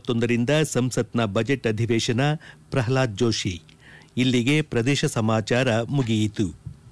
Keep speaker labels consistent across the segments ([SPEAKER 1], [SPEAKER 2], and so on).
[SPEAKER 1] ಮೂವತ್ತೊಂದರಿಂದ ಸಂಸತ್ನ ಬಜೆಟ್ ಅಧಿವೇಶನ ಪ್ರಹ್ಲಾದ್ ಜೋಶಿ ಇಲ್ಲಿಗೆ ಪ್ರದೇಶ ಸಮಾಚಾರ ಮುಗಿಯಿತು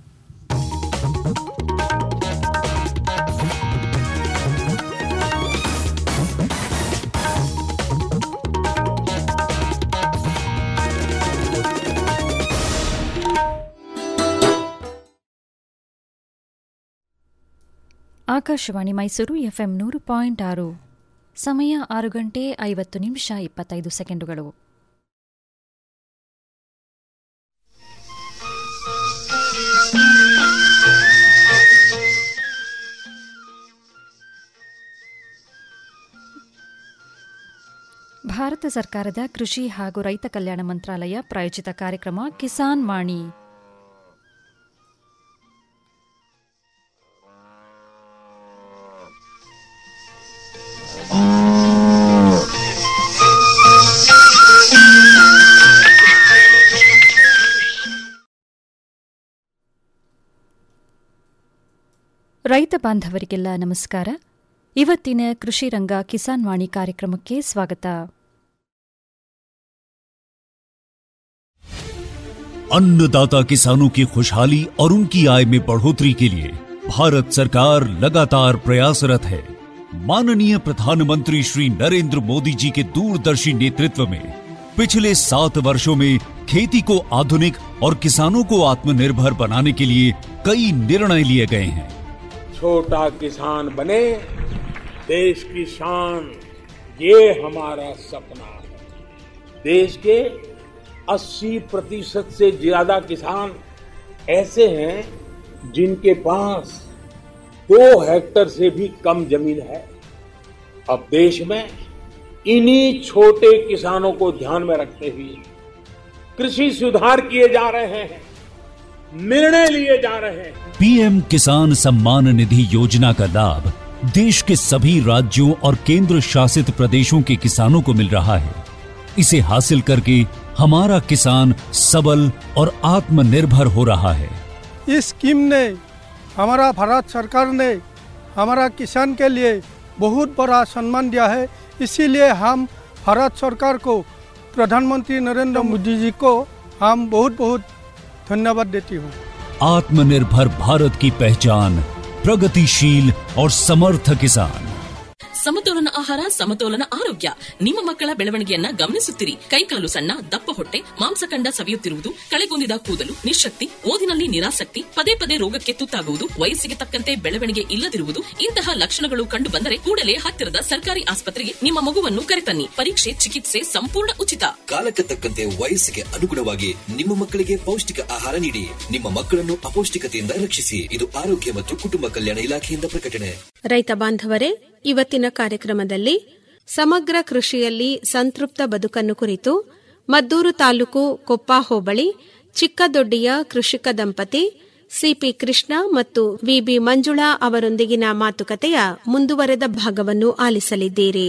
[SPEAKER 2] ಆಕಾಶವಾಣಿ ಮೈಸೂರು ಎಫ್ಎಂ ನೂರು ಪಾಯಿಂಟ್ ಆರು ಸಮಯ ಆರು ಗಂಟೆ ಐವತ್ತು ನಿಮಿಷ ಇಪ್ಪತ್ತೈದು ಸೆಕೆಂಡುಗಳು ಭಾರತ ಸರ್ಕಾರದ ಕೃಷಿ ಹಾಗೂ ರೈತ ಕಲ್ಯಾಣ ಮಂತ್ರಾಲಯ ಪ್ರಾಯೋಜಿತ ಕಾರ್ಯಕ್ರಮ ಕಿಸಾನ್ ವಾಣಿ ರೈತ ಬಾಂಧವರಿಗೆಲ್ಲ ನಮಸ್ಕಾರ ಇವತ್ತಿನ ಕೃಷಿ ರಂಗ ಕಿಸಾನ್ ವಾಣಿ ಕಾರ್ಯಕ್ರಮಕ್ಕೆ ಸ್ವಾಗತ
[SPEAKER 3] अन्नदाता किसानों की खुशहाली और उनकी आय में बढ़ोतरी के लिए भारत सरकार लगातार प्रयासरत है माननीय प्रधानमंत्री श्री नरेंद्र मोदी जी के दूरदर्शी नेतृत्व में पिछले सात वर्षों में खेती को आधुनिक और किसानों को आत्मनिर्भर बनाने के लिए कई निर्णय लिए गए हैं
[SPEAKER 4] छोटा किसान बने देश की शान ये हमारा सपना है देश के 80 प्रतिशत से ज्यादा किसान ऐसे हैं जिनके पास दो हेक्टर से भी कम जमीन है अब देश में इन्हीं छोटे किसानों को ध्यान में रखते हुए कृषि सुधार किए जा रहे हैं निर्णय लिए जा रहे हैं
[SPEAKER 3] पीएम किसान सम्मान निधि योजना का लाभ देश के सभी राज्यों और केंद्र शासित प्रदेशों के किसानों को मिल रहा है इसे हासिल करके हमारा किसान सबल और आत्मनिर्भर हो रहा है
[SPEAKER 5] इस स्कीम ने हमारा भारत सरकार ने हमारा किसान के लिए बहुत बड़ा सम्मान दिया है इसीलिए हम भारत सरकार को प्रधानमंत्री नरेंद्र मोदी जी को हम बहुत बहुत धन्यवाद देती हूँ
[SPEAKER 3] आत्मनिर्भर भारत की पहचान प्रगतिशील और समर्थ किसान
[SPEAKER 6] ಸಮತೋಲನ ಆಹಾರ ಸಮತೋಲನ ಆರೋಗ್ಯ ನಿಮ್ಮ ಮಕ್ಕಳ ಬೆಳವಣಿಗೆಯನ್ನ ಗಮನಿಸುತ್ತಿರಿ ಕೈಕಾಲು ಸಣ್ಣ ದಪ್ಪ ಹೊಟ್ಟೆ ಮಾಂಸಖಂಡ ಸವಿಯುತ್ತಿರುವುದು ಕಳೆಗುಂದಿದ ಕೂದಲು ನಿಶಕ್ತಿ ಓದಿನಲ್ಲಿ ನಿರಾಸಕ್ತಿ ಪದೇ ಪದೇ ರೋಗಕ್ಕೆ ತುತ್ತಾಗುವುದು ವಯಸ್ಸಿಗೆ ತಕ್ಕಂತೆ ಬೆಳವಣಿಗೆ ಇಲ್ಲದಿರುವುದು ಇಂತಹ ಲಕ್ಷಣಗಳು ಕಂಡು ಬಂದರೆ ಕೂಡಲೇ ಹತ್ತಿರದ ಸರ್ಕಾರಿ ಆಸ್ಪತ್ರೆಗೆ ನಿಮ್ಮ ಮಗುವನ್ನು ಕರೆತನ್ನಿ ಪರೀಕ್ಷೆ ಚಿಕಿತ್ಸೆ ಸಂಪೂರ್ಣ ಉಚಿತ
[SPEAKER 7] ಕಾಲಕ್ಕೆ ತಕ್ಕಂತೆ ವಯಸ್ಸಿಗೆ ಅನುಗುಣವಾಗಿ ನಿಮ್ಮ ಮಕ್ಕಳಿಗೆ ಪೌಷ್ಟಿಕ ಆಹಾರ ನೀಡಿ ನಿಮ್ಮ ಮಕ್ಕಳನ್ನು ಅಪೌಷ್ಟಿಕತೆಯಿಂದ ರಕ್ಷಿಸಿ ಇದು ಆರೋಗ್ಯ ಮತ್ತು ಕುಟುಂಬ ಕಲ್ಯಾಣ ಇಲಾಖೆಯಿಂದ ಪ್ರಕಟಣೆ
[SPEAKER 8] ರೈತ ಬಾಂಧವರೇ ಇವತ್ತಿನ ಕಾರ್ಯಕ್ರಮದಲ್ಲಿ ಸಮಗ್ರ ಕೃಷಿಯಲ್ಲಿ ಸಂತೃಪ್ತ ಬದುಕನ್ನು ಕುರಿತು ಮದ್ದೂರು ತಾಲೂಕು ಕೊಪ್ಪ ಹೋಬಳಿ ಚಿಕ್ಕದೊಡ್ಡಿಯ ಕೃಷಿಕ ದಂಪತಿ ಸಿಪಿ ಕೃಷ್ಣ ಮತ್ತು ವಿಬಿ ಮಂಜುಳಾ ಅವರೊಂದಿಗಿನ ಮಾತುಕತೆಯ ಮುಂದುವರೆದ ಭಾಗವನ್ನು ಆಲಿಸಲಿದ್ದೀರಿ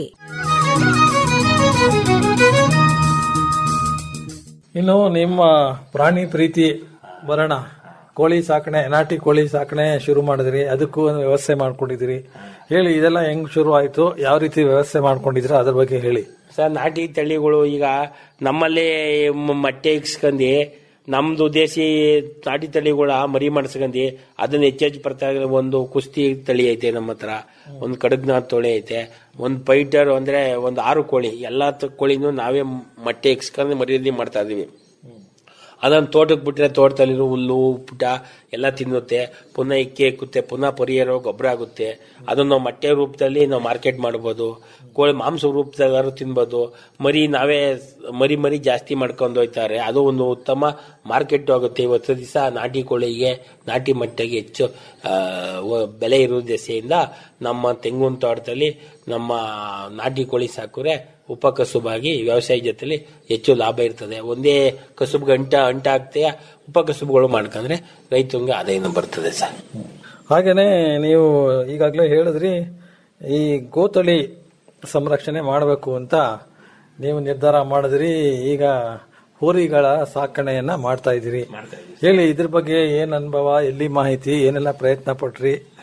[SPEAKER 9] ಇನ್ನು ನಿಮ್ಮ ಪ್ರಾಣಿ ಪ್ರೀತಿ ಬರೋಣ ಕೋಳಿ ಸಾಕಣೆ ನಾಟಿ ಕೋಳಿ ಸಾಕಣೆ ಶುರು ಮಾಡಿದ್ರಿ ಅದಕ್ಕೂ ಒಂದು ವ್ಯವಸ್ಥೆ ಮಾಡ್ಕೊಂಡಿದ್ದೀರಿ ಹೇಳಿ ಇದೆಲ್ಲ ಹೆಂಗ್ ಶುರು ಆಯ್ತು ಯಾವ ರೀತಿ ವ್ಯವಸ್ಥೆ ಮಾಡ್ಕೊಂಡಿದ್ರ ಅದ್ರ ಬಗ್ಗೆ ಹೇಳಿ
[SPEAKER 4] ಸರ್ ನಾಟಿ ತಳಿಗಳು ಈಗ ನಮ್ಮಲ್ಲೇ ಮ- ಮೊಟ್ಟೆ ಇಕ್ಸ್ಕಂಡು ನಮ್ದು ದೇಸಿ ನಾಟಿ ತಳಿಗಳ ಮರಿ ಮಾಡಿಸ್ಕಂಡು ಅದನ್ನ ಹೆಚ್ಚೆಚ್ಚು ಪ್ರಕಾರ ಒಂದು ಕುಸ್ತಿ ತಳಿ ಐತೆ ನಮ್ಮ ಹತ್ರ ಒಂದು ಕಡಗ್ನಾಥ್ ತಳಿ ಐತೆ ಒಂದು ಪೈಟರ್ ಅಂದ್ರೆ ಒಂದು ಆರು ಕೋಳಿ ಎಲ್ಲಾ ತ- ಕೋಳಿನೂ ನಾವೇ ಮೊಟ್ಟೆ ಇಕ್ಸ್ಕೊಂಡು ಮರಿಯಲ್ಲಿ ಮಾಡ್ತಾ ಇದೀವಿ ಅದನ್ನ ತೋಟಕ್ಕೆ ಬಿಟ್ರೆ ತೋಟದಲ್ಲಿರೋ ಹುಲ್ಲು ಪುಟ ಎಲ್ಲ ತಿನ್ನುತ್ತೆ ಪುನಃ ಇಕ್ಕೆ ಇಕ್ಕುತ್ತೆ ಪುನಃ ಪರಿಯರೋ ಗೊಬ್ಬರ ಆಗುತ್ತೆ ಅದನ್ನ ನಾವು ಮೊಟ್ಟೆ ರೂಪದಲ್ಲಿ ನಾವು ಮಾರ್ಕೆಟ್ ಮಾಡ್ಬೋದು ಕೋಳಿ ಮಾಂಸ ರೂಪದಾಗಾರು ತಿನ್ಬೋದು ಮರಿ ನಾವೇ ಮರಿ ಮರಿ ಜಾಸ್ತಿ ಮಾಡ್ಕೊಂಡು ಹೋಯ್ತಾರೆ ಅದು ಒಂದು ಉತ್ತಮ ಮಾರ್ಕೆಟ್ ಆಗುತ್ತೆ ಇವತ್ತು ದಿವಸ ನಾಟಿ ಕೋಳಿಗೆ ನಾಟಿ ಮೊಟ್ಟೆಗೆ ಹೆಚ್ಚು ಆ, ವ- ಬೆಲೆ ಇರೋ ದೆಸೆಯಿಂದ ನಮ್ಮ ತೆಂಗಿನ ತೋಟದಲ್ಲಿ ನಮ್ಮ ನಾಟಿ ಕೋಳಿ ಸಾಕಿದ್ರೆ ಉಪಕಸುಬಾಗಿ ವ್ಯವಸಾಯ ಜೊತೆಲಿ ಹೆಚ್ಚು ಲಾಭ ಇರ್ತದೆ ಒಂದೇ ಕಸುಬು ಅಂಟ ಅಂಟ ಆಗ್ತೆಯ ಉಪಕಸುಬುಗಳು ಮಾಡ್ಕೊಂಡ್ರೆ ರೈತಂಗೆ ಆದಾಯನೂ ಬರ್ತದೆ ಸರ್
[SPEAKER 9] ಹಾಗೇನೆ ನೀವು ಈಗಾಗಲೇ ಹೇಳಿದ್ರಿ ಈ ಗೋತಳಿ ಸಂರಕ್ಷಣೆ ಮಾಡಬೇಕು ಅಂತ ನೀವು ನಿರ್ಧಾರ ಮಾಡಿದ್ರಿ ಈಗ ಹೋರಿಗಳ ಸಾಕಣೆಯನ್ನ ಮಾಡ್ತಾ ಇದ್ದೀರಿ ಹೇಳಿ ಇದ್ರ ಬಗ್ಗೆ ಏನ್ ಅನುಭವ ಎಲ್ಲಿ ಮಾಹಿತಿ ಏನೆಲ್ಲ ಪ್ರಯತ್ನ ಪಟ್ರಿ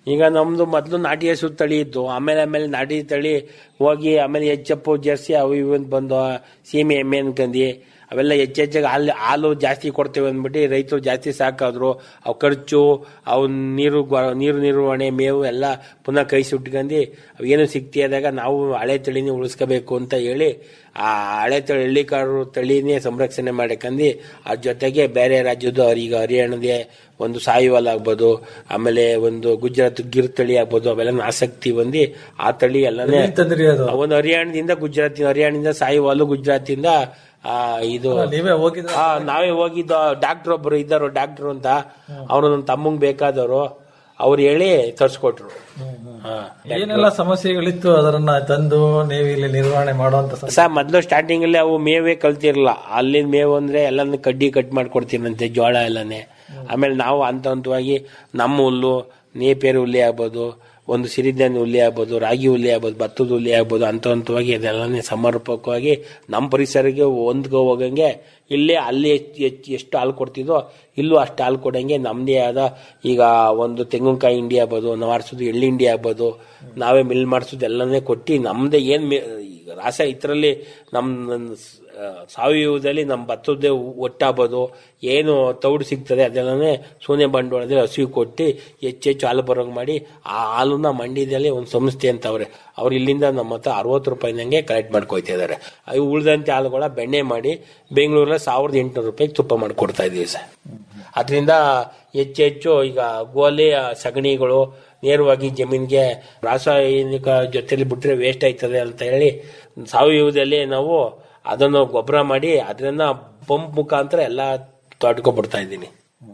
[SPEAKER 4] ಈಗ ನಮ್ದು ಮೊದಲು ನಾಟಿ ಹಸು ತಳಿ ಇತ್ತು ಆಮೇಲೆ ಆಮೇಲೆ ನಾಟಿ ತಳಿ ಹೋಗಿ ಆಮೇಲೆ ಎಚ್ಚಪ್ಪು ಜರ್ಸಿ ಅವು ಇವು ಅಂತ ಬಂದು ಸೀಮೆ ಎಮ್ಮೆ ಅನ್ಕಂದು ಅವೆಲ್ಲ ಹೆಚ್ಚೆಚ್ಚಾಗಿ ಹಾಲು ಹಾಲು ಜಾಸ್ತಿ ಕೊಡ್ತೇವೆ ಅಂದ್ಬಿಟ್ಟು ರೈತರು ಜಾಸ್ತಿ ಸಾಕಾದ್ರು ಅವು ಖರ್ಚು ಅವು ನೀರು ಗೊ- ನೀರು ನಿರ್ವಹಣೆ ಮೇವು ಎಲ್ಲ ಪುನಃ ಕೈ ಸುಟ್ಕೊಂಡು ಅವು ಏನು ಸಿಕ್ತಿಯಾದಾಗ ನಾವು ಹಳೆ ತಳಿನೇ ಉಳಿಸ್ಕೋಬೇಕು ಅಂತ ಹೇಳಿ ಆ ಹಳೆ ತಳಿ ಹಳ್ಳಿಕಾರು ತಳಿನೇ ಸಂರಕ್ಷಣೆ ಮಾಡಕಂದು ಅದ್ರ ಜೊತೆಗೆ ಬೇರೆ ರಾಜ್ಯದ್ದು ಈಗ ಹರಿಯಾಣದೇ ಒಂದು ಸಾಯಿವಾಲ್ ಆಗ್ಬೋದು ಆಮೇಲೆ ಒಂದು ಗುಜರಾತ್ ಗಿರ್ ತಳಿ ಆಗ್ಬೋದು ಅವೆಲ್ಲ ಆಸಕ್ತಿ ಬಂದು ಆ ತಳಿ ಎಲ್ಲನೇ
[SPEAKER 9] ಎಲ್ಲಿ ತಂದ್ರಿ ಅದು
[SPEAKER 4] ಒಂದು ಹರಿಯಾಣದಿಂದ ಗುಜರಾತ್ ಹರಿಯಾಣದಿಂದ ಸಾಯಿವಾಲು ಗುಜರಾತಿಂದ ಆ, ಇದು
[SPEAKER 9] ನೀವೇ ಹೋಗಿದ್ರ
[SPEAKER 4] ಆ, ನಾವೇ ಹೋಗಿದ್ದ ಡಾಕ್ಟರ್ ಒಬ್ರು ಇದ್ದಾರು ಡಾಕ್ಟರ್ ಅಂತ ಅವರು ನನ್ನ ತಮ್ಮಂಗ್ ಬೇಕಾದವರು ಅವ್ರು ಹೇಳಿ ತರ್ಸ್ಕೊಟ್ರು ಹಾ.
[SPEAKER 9] ಏನೆಲ್ಲ ಸಮಸ್ಯೆಗಳಿತ್ತು ಅದನ್ನ ತಂದು ನೀವು ಇಲ್ಲಿ ನಿರ್ವಹಣೆ ಮಾಡುವಂತ ಸ-
[SPEAKER 4] ಸರ್ ಮೊದಲು ಸ್ಟಾರ್ಟಿಂಗ್ ಅಲ್ಲಿ ಅವು ಮೇವೇ ಕಲ್ತಿರಲ್ಲ ಅಲ್ಲಿನ ಮೇವು ಅಂದ್ರೆ ಎಲ್ಲಾನು ಕಡ್ಡಿ ಕಟ್ ಮಾಡ್ಕೊಡ್ತೀನಂತೆ ಜೋಳ ಎಲ್ಲಾನೇ ಆಮೇಲೆ ನಾವು ಹಂತ ಹಂತವಾಗಿ ನಮ್ಮ ಹುಲ್ಲು ನೇಪೇರು ಹುಲ್ಲಿ ಆಗ್ಬೋದು ಒಂದು ಸಿರಿಧಾನ್ಯ ಹುಲ್ಲಿ ಆಗ್ಬೋದು ರಾಗಿ ಹುಲ್ಲಿ ಆಗ್ಬೋದು ಭತ್ತದ ಹುಲ್ಲಿ ಆಗ್ಬೋದು ಹಂತ ಹಂತವಾಗಿ ಅದೆಲ್ಲನೇ ಸಮರ್ಪಕವಾಗಿ ನಮ್ಮ ಪರಿಸರಕ್ಕೆ ಹೊಂದ್ಕೊ ಹೋಗಂಗೆ ಇಲ್ಲೇ ಅಲ್ಲಿ ಎಷ್ಟು ಎಷ್ಟು ಎಷ್ಟು ಹಾಲು ಕೊಡ್ತಿದ್ದೋ ಇಲ್ಲೂ ಅಷ್ಟು ಹಾಲು ಕೊಡಂಗೆ ನಮ್ಮದೇ ಆದ ಈಗ ಒಂದು ತೆಂಗಿನಕಾಯಿ ಹಿಂಡಿ ಆಗ್ಬೋದು ನಾವು ಆರಿಸೋದು ಎಳ್ಳು ಹಿಂಡಿ ಆಗ್ಬೋದು ನಾವೇ ಮಿಲ್ ಮಾಡಿಸೋದು ಎಲ್ಲನೇ ಕೊಟ್ಟು ನಮ್ಮದೇ ಏನು ಈಗ ರಾಸ ಇದರಲ್ಲಿ ನಮ್ಮ ಆ, ಸಾವಯವದಲ್ಲಿ ನಮ್ಮ ಭತ್ತದ ಒಟ್ಟಾಗ್ಬೋದು ಏನು ತೌಡು ಸಿಗ್ತದೆ ಅದೆಲ್ಲನೇ ಸೋನೆ ಬಂಡವಾಳದಲ್ಲಿ ಹಸಿವು ಕೊಟ್ಟು ಹೆಚ್ಚೆಚ್ಚು ಹಾಲು ಬರೋಂಗೆ ಮಾಡಿ ಆ ಹಾಲನ್ನ ಮಂಡ್ಯದಲ್ಲಿ ಒಂದು ಸಂಸ್ಥೆ ಅಂತವ್ರೆ ಅವ್ರು ಇಲ್ಲಿಂದ ನಮ್ಮ ಹತ್ರ ಅರವತ್ತು ರೂಪಾಯಿನಂಗೆ ಕಲೆಕ್ಟ್ ಮಾಡ್ಕೊಯ್ತಾ ಇದ್ದಾರೆ ಅವು ಉಳಿದಂತೆ ಹಾಲುಗಳ ಬೆಣ್ಣೆ ಮಾಡಿ ಬೆಂಗಳೂರಲ್ಲಿ ಸಾವಿರದ ಎಂಟುನೂರು ರೂಪಾಯಿಗೆ ತುಪ್ಪ ಮಾಡಿ ಕೊಡ್ತಾ ಇದೀವಿ ಸರ್ ಅದರಿಂದ ಹೆಚ್ಚು ಹೆಚ್ಚು ಈಗ ಗೋಲಿ ಆ, ಸಗಣಿಗಳು ನೇರವಾಗಿ ಜಮೀನಿಗೆ ರಾಸಾಯನಿಕ ಜೊತೆಲಿ ಬಿಟ್ರೆ ವೇಸ್ಟ್ ಆಯ್ತದೆ ಅಂತ ಹೇಳಿ ಸಾವಯವದಲ್ಲಿ ನಾವು ಅದನ್ನು ಗೊಬ್ಬರ ಮಾಡಿ ಅದನ್ನ ಪಂಪ್ ಮುಖಾಂತರ ಎಲ್ಲ ತೊಡ್ಕೊಬಿಡ್ತಾ ಇದ್ದೀನಿ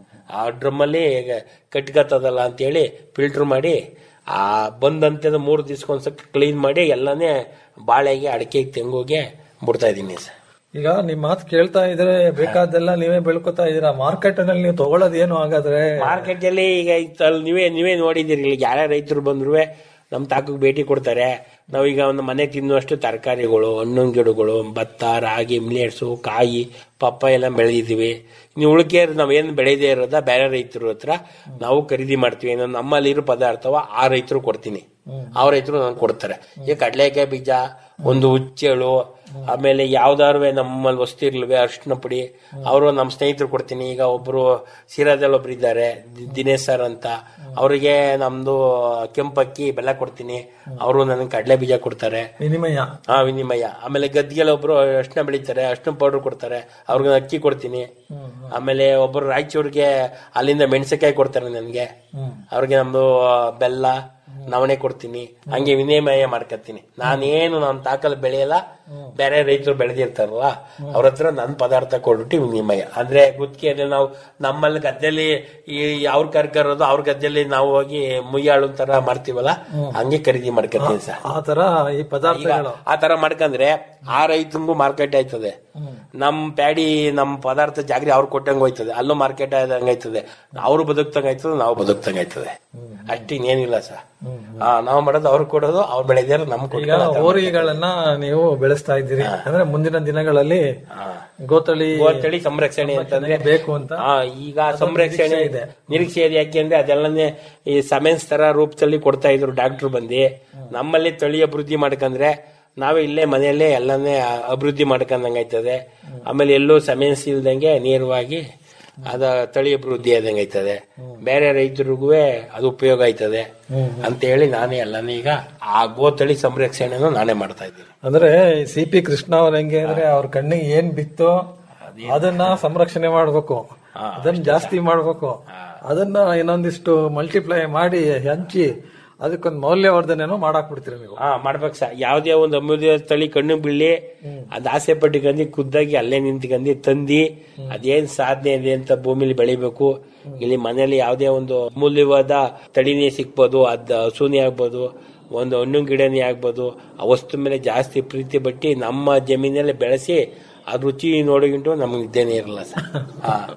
[SPEAKER 4] ಆ ಡ್ರಮ್ಮಲ್ಲಿ ಕಟ್ಕತ್ತದಲ್ಲ ಅಂತೇಳಿ ಫಿಲ್ಟರ್ ಮಾಡಿ ಆ ಬಂದಂತೆ ಮೂರು ದಿವ್ಸಕ್ಕೊಂದ್ಸತಿ ಕ್ಲೀನ್ ಮಾಡಿ ಎಲ್ಲನೇ ಬಾಳೆಗೆ ಅಡಿಕೆ ತೆಂಗುಗೆ ಬಿಡ್ತಾ ಇದ್ದೀನಿ ಸರ್
[SPEAKER 9] ಈಗ ನಿಮ್ ಮಾತು ಕೇಳ್ತಾ ಇದ್ರೆ ಬೇಕಾದೆಲ್ಲ ನೀವೇ ಬೆಳ್ಕೊತಾ ಇದೀರಾ ಮಾರ್ಕೆಟ್ ನಲ್ಲಿ ನೀವು ತಗೊಳ್ಳೋದು ಏನು ಹಾಗಾದ್ರೆ
[SPEAKER 4] ಮಾರ್ಕೆಟ್ ಅಲ್ಲಿ ಈಗ ಇತ್ತಲ್ ನೀವೇ ನೀವೇ ನೋಡಿದಿರಿ ಇಲ್ಲಿ ಯಾರ್ಯಾರ ರೈತರು ಬಂದ್ರು ನಮ್ ತಾಕಕ್ಕೆ ಭೇಟಿ ಕೊಡ್ತಾರೆ ನಾವೀಗ ಒಂದು ಮನೆ ತಿನ್ನುವಷ್ಟು ತರಕಾರಿಗಳು ಹಣ್ಣಿನ ಗಿಡಗಳು ಭತ್ತ ರಾಗಿ ಮಿಲೆಟ್ಸು ಕಾಯಿ ಪಪ್ಪ ಎಲ್ಲ ಬೆಳೆದಿದ್ದೀವಿ ಇನ್ನು ಉಳಿಕೆ ನಾವೇನು ಬೆಳೆದೇ ಇರೋದ ಬೇರೆ ರೈತರ ಹತ್ರ ನಾವು ಖರೀದಿ ಮಾಡ್ತೀವಿ ಏನೋ ನಮ್ಮಲ್ಲಿರೋ ಪದಾರ್ಥವ ಆ ರೈತರು ಕೊಡ್ತೀನಿ ಆ ರೈತರು ನಂಗೆ ಕೊಡ್ತಾರೆ ಈಗ ಕಡಲೆಕಾಯಿ ಬೀಜ ಒಂದು ಹುಚ್ಚೆಳು ಆಮೇಲೆ ಯಾವ್ದಾರು ನಮ್ಮಲ್ಲಿ ವಸ್ತು ಇರ್ಲಿವೆ ಅರ್ಶಿನ ಪುಡಿ ಅವರು ನಮ್ಮ ಸ್ನೇಹಿತರು ಕೊಡ್ತೀನಿ ಈಗ ಒಬ್ರು ಸಿರಾದಲ್ಲಿ ಒಬ್ರು ಇದ್ದಾರೆ ದಿ- ದಿನೇಶ್ ಸರ್ ಅಂತ ಅವರಿಗೆ ನಮ್ದು ಕೆಂಪಕ್ಕಿ ಬೆಲ್ಲ ಕೊಡ್ತೀನಿ ಅವರು ನನಗೆ ಕಡಲೆ ಬೀಜ ಕೊಡ್ತಾರೆ
[SPEAKER 9] ವಿನಿಮಯ
[SPEAKER 4] ಆ ವಿನಿಮಯ ಆಮೇಲೆ ಗದ್ಗೆಲ್ಲ ಒಬ್ರು ಅರ್ಶಿನ ಬೆಳಿತಾರೆ ಅರ್ಶಿನ ಪೌಡರ್ ಕೊಡ್ತಾರೆ ಅವ್ರಿಗೆ ಅಕ್ಕಿ ಕೊಡ್ತೀನಿ ಆಮೇಲೆ ಒಬ್ರು ರಾಯಚೂರಿಗೆ ಅಲ್ಲಿಂದ ಮೆಣಸಿನಕಾಯಿ ಕೊಡ್ತಾರೆ ನನಗೆ ಅವ್ರಿಗೆ ನಮ್ದು ಬೆಲ್ಲ ನವಣೆ ಕೊಡ್ತೀನಿ ಹಂಗೆ ವಿನಿಮಯ ಮಾಡ್ಕೊತೀನಿ ನಾನೇನು ನಾನು ತಾಕಲ್ ಬೆಳೆಯಲ್ಲ ಬೇರೆ ರೈತರು ಬೆಳೆದಿರ್ತಾರಲ್ಲ ಅವ್ರ ಹತ್ರ ನನ್ನ ಪದಾರ್ಥ ಕೊಟ್ಬಿಟ್ಟು ವಿನಿಮಯ ಅಂದ್ರೆ ಗುತ್ತಿಗೆ ನಾವು ನಮ್ಮಲ್ಲಿ ಗದ್ದೆಲಿ ಈ ಅವ್ರ ಕರ್ಕರೋದು ಅವ್ರ ಗದ್ದೆಲಿ ನಾವು ಹೋಗಿ ಮುಯ್ಯಾಳು ತರ ಮಾಡ್ತೀವಲ್ಲ ಹಂಗೆ ಖರೀದಿ ಮಾಡ್ಕೊತೀನಿ ಸರ್
[SPEAKER 9] ಆ ತರ ಈ
[SPEAKER 4] ಈಗ
[SPEAKER 9] ಪದಾರ್ಥಗಳು
[SPEAKER 4] ಆ ತರ ಮಾಡ್ಕಂದ್ರೆ ಆ ರೈತಂಗೂ ಮಾರ್ಕೆಟ್ ಆಯ್ತದೆ ನಮ್ ಪ್ಯಾಡಿ ನಮ್ ಪದಾರ್ಥ ಜಾಗ್ರಿ ಅವ್ರು ಕೊಟ್ಟಂಗ ಹೋಯ್ತದೆ ಅಲ್ಲೂ ಮಾರ್ಕೆಟ್ ಆದಂಗ ಆಯ್ತದೆ ಅವ್ರು ಬದುಕ್ತಂಗ ಆಯ್ತದೆ ನಾವು ಬದುಕ್ತಂಗ ಆಯ್ತದೆ ಅಷ್ಟು ಇನ್ನೇನಿಲ್ಲ ಸರ್ ಹಾ ನಾವು ಮಾಡೋದು ಅವ್ರು ಕೊಡೋದು ಅವ್ರು ಬೆಳೆದಾರ ನಮ್
[SPEAKER 9] ಈಗ ಹೋರಿಗಳನ್ನ ನೀವು ಬೆಳೆಸ್ತಾ ಇದ್ದೀರಿ ಅಂದ್ರೆ ಮುಂದಿನ ದಿನಗಳಲ್ಲಿ ಗೋತಳಿ
[SPEAKER 4] ಗೋತಳಿ ಸಂರಕ್ಷಣೆ ಅಂತಂದ್ರೆ
[SPEAKER 9] ಬೇಕು ಅಂತ
[SPEAKER 4] ಆ, ಈಗ ಸಂರಕ್ಷಣೆ
[SPEAKER 9] ನಿರೀಕ್ಷೆ ಇದೆ.
[SPEAKER 4] ನಿರೀಕ್ಷೆ ಇದೆ ಯಾಕೆಂದ್ರೆ ಅದೆಲ್ಲನೇ ಈ ಸಮೆನ್ಸ್ ತರ ರೂಪದಲ್ಲಿ ಕೊಡ್ತಾ ಇದ್ರು ಡಾಕ್ಟರ್ ಬಂದು ನಮ್ಮಲ್ಲಿ ತಳಿ ಅಭಿವೃದ್ಧಿ ಮಾಡ್ಕಂದ್ರೆ ನಾವೇ ಇಲ್ಲೇ ಮನೆಯಲ್ಲೇ ಎಲ್ಲನೇ ಅಭಿವೃದ್ಧಿ ಮಾಡ್ಕೊಂಡಂಗೆ ಆಯ್ತದೆ ಆಮೇಲೆ ಎಲ್ಲೂ ಸಮೆನ್ಸ್ ಇಲ್ದಂಗೆ ನೇರವಾಗಿ ಅದ ತಳಿ ಅಭಿವೃದ್ಧಿ ಆದಂಗೆ ಆಯ್ತದೆ ಬೇರೆ ರೈತರಿಗೂ ಅದು ಉಪಯೋಗ ಆಯ್ತದೆ ಅಂತ ಹೇಳಿ ನಾನೇ ಎಲ್ಲಾನೇ ಈಗ ಆ ಗೋತಳಿ ಸಂರಕ್ಷಣೆನೂ ನಾನೇ ಮಾಡ್ತಾ ಇದ್ದೀನಿ
[SPEAKER 9] ಅಂದ್ರೆ ಸಿ ಪಿ ಕೃಷ್ಣ ಅವ್ರ ಹೆಂಗೆ ಅಂದ್ರೆ ಅವ್ರ ಕಣ್ಣಿಗೆ ಏನ್ ಬಿತ್ತೋ ಅದನ್ನ ಸಂರಕ್ಷಣೆ ಮಾಡ್ಬೇಕು ಅದನ್ನ ಜಾಸ್ತಿ ಮಾಡ್ಬೇಕು ಅದನ್ನ ಇನ್ನೊಂದಿಷ್ಟು ಮಲ್ಟಿಪ್ಲೈ ಮಾಡಿ ಹಂಚಿ ಅದಕ್ಕೊಂದು ಮೌಲ್ಯವರ್ಧನೆನೂ ಮಾಡಾಕ್ ಬಿಡ್ತೀರಿ ನೀವು
[SPEAKER 4] ಹಾ ಮಾಡ್ಬೇಕು ಸರ್ ಯಾವ್ದೇ ಒಂದು ಅಮೂಲ್ಯ ತಳಿ ಕಣ್ಣು ಬೀಳಿ ಅದ್ ಆಸೆ ಪಟ್ಟಿಗಂದು ಖುದ್ದಾಗಿ ಅಲ್ಲೇ ನಿಂತ್ಕಂದು ತಂದಿ ಅದೇನ್ ಸಾಧನೆ ಇದೆ ಅಂತ ಭೂಮಿಲಿ ಬೆಳಿಬೇಕು ಇಲ್ಲಿ ಮನೆಯಲ್ಲಿ ಯಾವ್ದೇ ಒಂದು ಅಮೂಲ್ಯವಾದ ತಳಿನೇ ಸಿಕ್ಬೋದು ಅದ್ ಹಸುನೇ ಆಗ್ಬೋದು ಒಂದು ಹಣ್ಣು ಗಿಡನೇ ಆಗ್ಬೋದು ಆ ವಸ್ತು ಮೇಲೆ ಜಾಸ್ತಿ ಪ್ರೀತಿ ಬಟ್ಟಿ ನಮ್ಮ ಜಮೀನಲ್ಲಿ ಬೆಳೆಸಿ ಅದ್ ರುಚಿ ನೋಡೋಗಿಂಟು ನಮ್ಗೆ ಇದ್ದೇನೆ ಇರಲ್ಲ ಸರ್ ಹಾ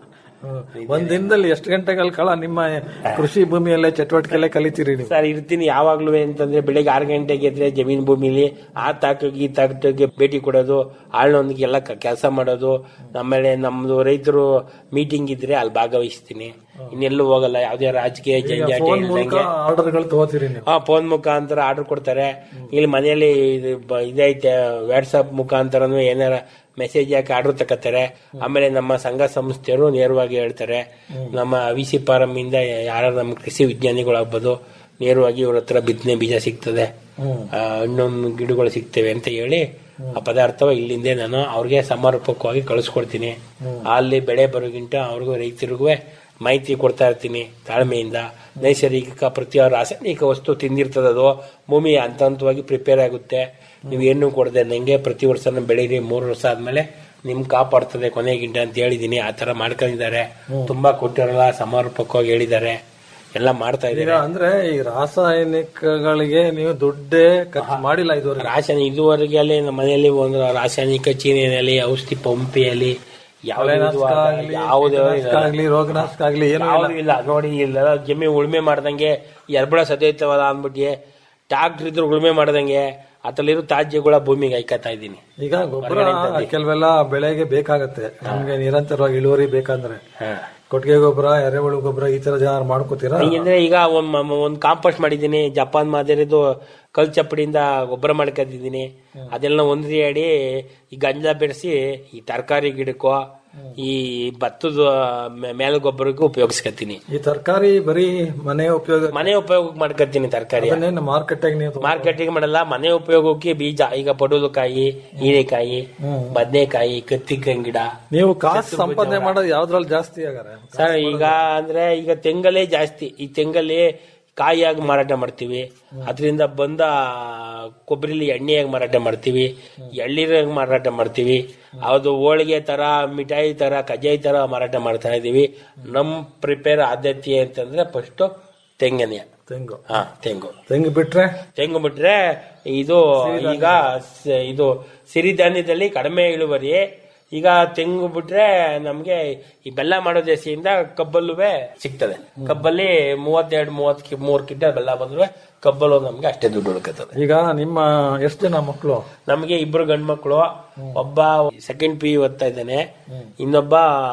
[SPEAKER 9] ಒಂದ್ ದಿನದಲ್ಲಿ ಎಷ್ಟು ಗಂಟೆಗಳ ಕಾಲ ನಿಮ್ಮ ಕೃಷಿ ಭೂಮಿಯಲ್ಲೇ ಚಟುವಟಿಕೆಯಲ್ಲೇ ಕಲಿತೀರಿ ನೀವು
[SPEAKER 4] ಸರ್ ಇರ್ತೀನಿ ಯಾವಾಗ್ಲೂ ಅಂತಂದ್ರೆ ಬೆಳಿಗ್ಗೆ ಆರು ಗಂಟೆಗೆ ಎದ್ರೆ ಜಮೀನ್ ಭೂಮಿಲಿ ಆ ತಾಕಿಗೆ ಈ ತಾಕಿಗೆ ಭೇಟಿ ಕೊಡೋದು ಆಳ್ನೊಂದಿಗೆ ಎಲ್ಲ ಕೆಲಸ ಮಾಡೋದು ಆಮೇಲೆ ನಮ್ದು ರೈತರು ಮೀಟಿಂಗ್ ಇದ್ರೆ ಅಲ್ಲಿ ಭಾಗವಹಿಸ್ತೀನಿ ಇನ್ನೆಲ್ಲೂ ಹೋಗಲ್ಲ ಯಾವ್ದೇ ರಾಜಕೀಯ ಜಂಜಾಟ
[SPEAKER 9] ಫೋನ್ ಮೂಲಕ
[SPEAKER 4] ಇಲ್ದಂಗೆ
[SPEAKER 9] ಆರ್ಡರ್ಗಳು ತಗೋತೀರಿ ನೀವು
[SPEAKER 4] ಹಾ ಫೋನ್ ಮುಖಾಂತರ ಆರ್ಡರ್ ಕೊಡ್ತಾರೆ ಇಲ್ಲಿ ಮನೆಯಲ್ಲಿ ಇದು ಬ- ಇದೈತೆ ವಾಟ್ಸಪ್ ಮುಖಾಂತರನು ಏನಾರ ಮೆಸೇಜ್ ಹಾಕಿ ಆರ್ಡರ್ ತಗೋತಾರೆ ಆಮೇಲೆ ನಮ್ಮ ಸಂಘ ಸಂಸ್ಥೆಯವರು ನೇರವಾಗಿ ಹೇಳ್ತಾರೆ ನಮ್ಮ ವಿ ಸಿ ಫಾರಂ ಇಂದ ಯಾರ ನಮ್ಮ ಕೃಷಿ ವಿಜ್ಞಾನಿಗಳಾಗ್ಬೋದು ನೇರವಾಗಿ ಇವ್ರ ಹತ್ರ ಬಿತ್ತನೆ ಬೀಜ ಸಿಗ್ತದೆ ಆ, ಹಣ್ಣೊಂದು ಗಿಡಗಳು ಸಿಗ್ತವೆ ಅಂತ ಹೇಳಿ ಆ ಪದಾರ್ಥವ ಇಲ್ಲಿಂದೇ ನಾನು ಅವ್ರಿಗೆ ಸಮರ್ಪಕವಾಗಿ ಕಳಿಸ್ಕೊಡ್ತೀನಿ ಅಲ್ಲಿ ಬೆಳೆ ಬರೋಗಿಂತ ಅವ್ರಿಗೂ ರೈತರಿಗೂ ಮಾಹಿತಿ ಕೊಡ್ತಾ ಇರ್ತೀನಿ ತಾಳ್ಮೆಯಿಂದ ನೈಸರ್ಗಿಕ ಪ್ರತಿ ರಾಸಾಯನಿಕ ವಸ್ತು ತಿಂದಿರ್ತದೆ ಅದು ಭೂಮಿ ಹಂತ ಹಂತವಾಗಿ ಪ್ರಿಪೇರ್ ಆಗುತ್ತೆ ನೀವು ಏನು ಕೊಡದೆ ನಂಗೆ ಪ್ರತಿ ವರ್ಷ ಬೆಳೀರಿ ಮೂರು ವರ್ಷ ಆದ್ಮೇಲೆ ನಿಮ್ ಕಾಪಾಡ್ತದೆ ಕೊನೆಗಿಂಟ ಅಂತ ಹೇಳಿದೀನಿ ಆ ತರ ಮಾಡ್ಕೊಂಡಿದ್ದಾರೆ ತುಂಬಾ ಕೊಟ್ಟಿರಲ್ಲ ಸಮರ್ಪಕವಾಗಿ ಹೇಳಿದ್ದಾರೆ ಎಲ್ಲ ಮಾಡ್ತಾ
[SPEAKER 9] ಈಗ
[SPEAKER 4] ಇದ್ದಾರೆ
[SPEAKER 9] ಅಂದ್ರೆ ಈ ರಾಸಾಯನಿಕಗಳಿಗೆ ನೀವು ದುಡ್ಡೇ ಖರ್ಚು ಮಾಡಿಲ್ಲ ಇದುವರೆಗೆ
[SPEAKER 4] ರಾಸಾಯನಿಕ ಇದುವರೆಗೆ ಅಲ್ಲಿ ನಮ್ಮ ಮನೆಯಲ್ಲಿ ಒಂದು ರಾಸಾಯನಿಕ ಚೀನಿನಲ್ಲಿ ಔಷಧಿ ಪಂಪಿಯಲ್ಲಿ ಯಾವುದೇ
[SPEAKER 9] ಕಳೆನಾಶಕ ಆಗ್ಲಿ,
[SPEAKER 4] ಯಾವುದೇ
[SPEAKER 9] ಕೀಟನಾಶಕ ಆಗ್ಲಿ ರೋಗನಾಶಕ ಆಗ್ಲಿ ಏನೂ ಇಲ್ಲ
[SPEAKER 4] ಯಾವ್ದು ಇಲ್ಲ ನೋಡಿ ಇಲ್ಲ ಜಮೀನು ಉಳುಮೆ ಮಾಡ್ದಂಗೆ ಎರ್ಬಳ ಸದೈತವಲ್ಲ ಅಂದ್ಬಿಟ್ಟು ಟ್ರಾಕ್ಟರ್ ಇದ್ರು ಉಳುಮೆ ಮಾಡ್ದಂಗೆ ಅದ್ರಲ್ಲಿರೋ ತಾಜ್ಯಗಳ ಭೂಮಿಗೆ ಐಕತಾ ಇದ್ದೀನಿ
[SPEAKER 9] ಈಗ ಗೊಬ್ಬರ ಕೆಲವೆಲ್ಲ ಬೆಳೆಗೆ ಬೇಕಾಗತ್ತೆ ನಮ್ಗೆ ನಿರಂತರವಾಗಿ ಇಳುವರಿ ಬೇಕಂದ್ರೆ ಕೊಟ್ಟಿಗೆ ಗೊಬ್ಬರ ಎರೆಹುಳು ಗೊಬ್ಬರ ಈ ತರ ಜನ ಮಾಡ್ಕೋತೀರಾ
[SPEAKER 4] ಹಂಗಂದ್ರೆ ಈಗ ಒಂದ್ ಮ- ಒಂದ್ ಕಾಂಪೋಸ್ಟ್ ಮಾಡಿದ್ದೀನಿ ಜಪಾನ್ ಮಾದರಿದು ಕಲ್ ಚಪ್ಪಡಿಯಿಂದ ಗೊಬ್ಬರ ಮಾಡ್ಕೊಂಡಿದ್ದೀನಿ ಅದೆಲ್ಲ ಒಂದ್ರಿ ಆಡಿ ಈ ಗಂಜಲ ಬೆರೆಸಿ ಈ ತರಕಾರಿ ಗಿಡಕ್ಕೋ ಈ ಭತ್ತದ ಮೇ- ಮೇಲ್ ಗೊಬ್ಬರಕ್ಕೂ ಉಪಯೋಗಿಸ್ಕೊತೀನಿ
[SPEAKER 9] ಈ ತರಕಾರಿ ಬರೀ ಮನೆ ಉಪಯೋಗ
[SPEAKER 4] ಮನೆ ಉಪಯೋಗ ಮಾಡ್ಕೊತೀನಿ ತರಕಾರಿ
[SPEAKER 9] ಅದನ್ನೇನು ಮಾರ್ಕೆಟ್ಗೆ ನೀವು ತಗೊಂಡ್-
[SPEAKER 4] ಮಾರ್ಕೆಟಿಂಗ್ ಮಾಡಲ್ಲ ಮನೆ ಉಪಯೋಗಕ್ಕೆ ಬೀಜ ಈಗ ಪಡವಲಕಾಯಿ ಹೀರೆಕಾಯಿ ಬದನೆಕಾಯಿ ಕತ್ತಿಕಾಯಿ ಗಿಡ
[SPEAKER 9] ನೀವು ಕಾಸು ಸಂಪಾದನೆ ಮಾಡೋದು ಯಾವ್ದ್ರಲ್ಲಿ ಜಾಸ್ತಿ ಆಗಾರೆ
[SPEAKER 4] ಸರ್ ಈಗ ಅಂದ್ರೆ ಈಗ ತೆಂಗಲೇ ಜಾಸ್ತಿ ಈ ತೆಂಗಲ್ಲಿ ಕಾಯಿಯಾಗಿ ಮಾರಾಟ ಮಾಡ್ತೀವಿ ಅದರಿಂದ ಬಂದ ಕೊಬ್ಬರಿಲಿ ಎಣ್ಣೆಯಾಗಿ ಮಾರಾಟ ಮಾಡ್ತೀವಿ ಎಳ್ಳೀರಾಗಿ ಮಾರಾಟ ಮಾಡ್ತೀವಿ ಅದು ಹೋಳಿಗೆ ತರ ಮಿಠಾಯಿ ತರ ಕಜಾಯಿ ತರ ಮಾರಾಟ ಮಾಡ್ತಾ ಇದೀವಿ ನಮ್ ಪ್ರಿಪೇರ್ ಆದ್ಯತೆ ಅಂತಂದ್ರೆ ಫಸ್ಟ್ ತೆಂಗನೆಯ
[SPEAKER 9] ತೆಂಗು
[SPEAKER 4] ಹಾ ತೆಂಗು
[SPEAKER 9] ತೆಂಗು ಬಿಟ್ರೆ
[SPEAKER 4] ತೆಂಗು ಬಿಟ್ರೆ ಇದು ಈಗ ಸ- ಇದು ಸಿರಿಧಾನ್ಯದಲ್ಲಿ ಕಡಿಮೆ ಇಳುವರಿ ಈಗ ತೆಂಗು ಬಿಟ್ರೆ ನಮ್ಗೆ ಈ ಬೆಲ್ಲ ಮಾಡೋ ದೆಸೆಯಿಂದ ಕಬ್ಬಲ್ಲುವೆ ಸಿಗ್ತದೆ ಕಬ್ಬಲ್ಲಿ ಮೂವತ್ತೆರಡು ಮೂವತ್ ಮೂರ್ ಕಿಂಟಲ್ ಬೆಲ್ಲ ಬಂದ್ರೆ ಕಬ್ಬಲು ನಮ್ಗೆ ಅಷ್ಟೇ ದುಡ್ಡು ಉಳ್ಕತದೆ
[SPEAKER 9] ಈಗ ನಿಮ್ಮ ಎಷ್ಟು ಜನ ಮಕ್ಕಳು
[SPEAKER 4] ನಮ್ಗೆ ಇಬ್ರು ಗಂಡ್ ಮಕ್ಳು ಒಬ್ಬ ಸೆಕೆಂಡ್ ಪಿ ಯು ಓದ್ತಾ ಇದ್ದಾನೆ ಇನ್ನೊಬ್ಬ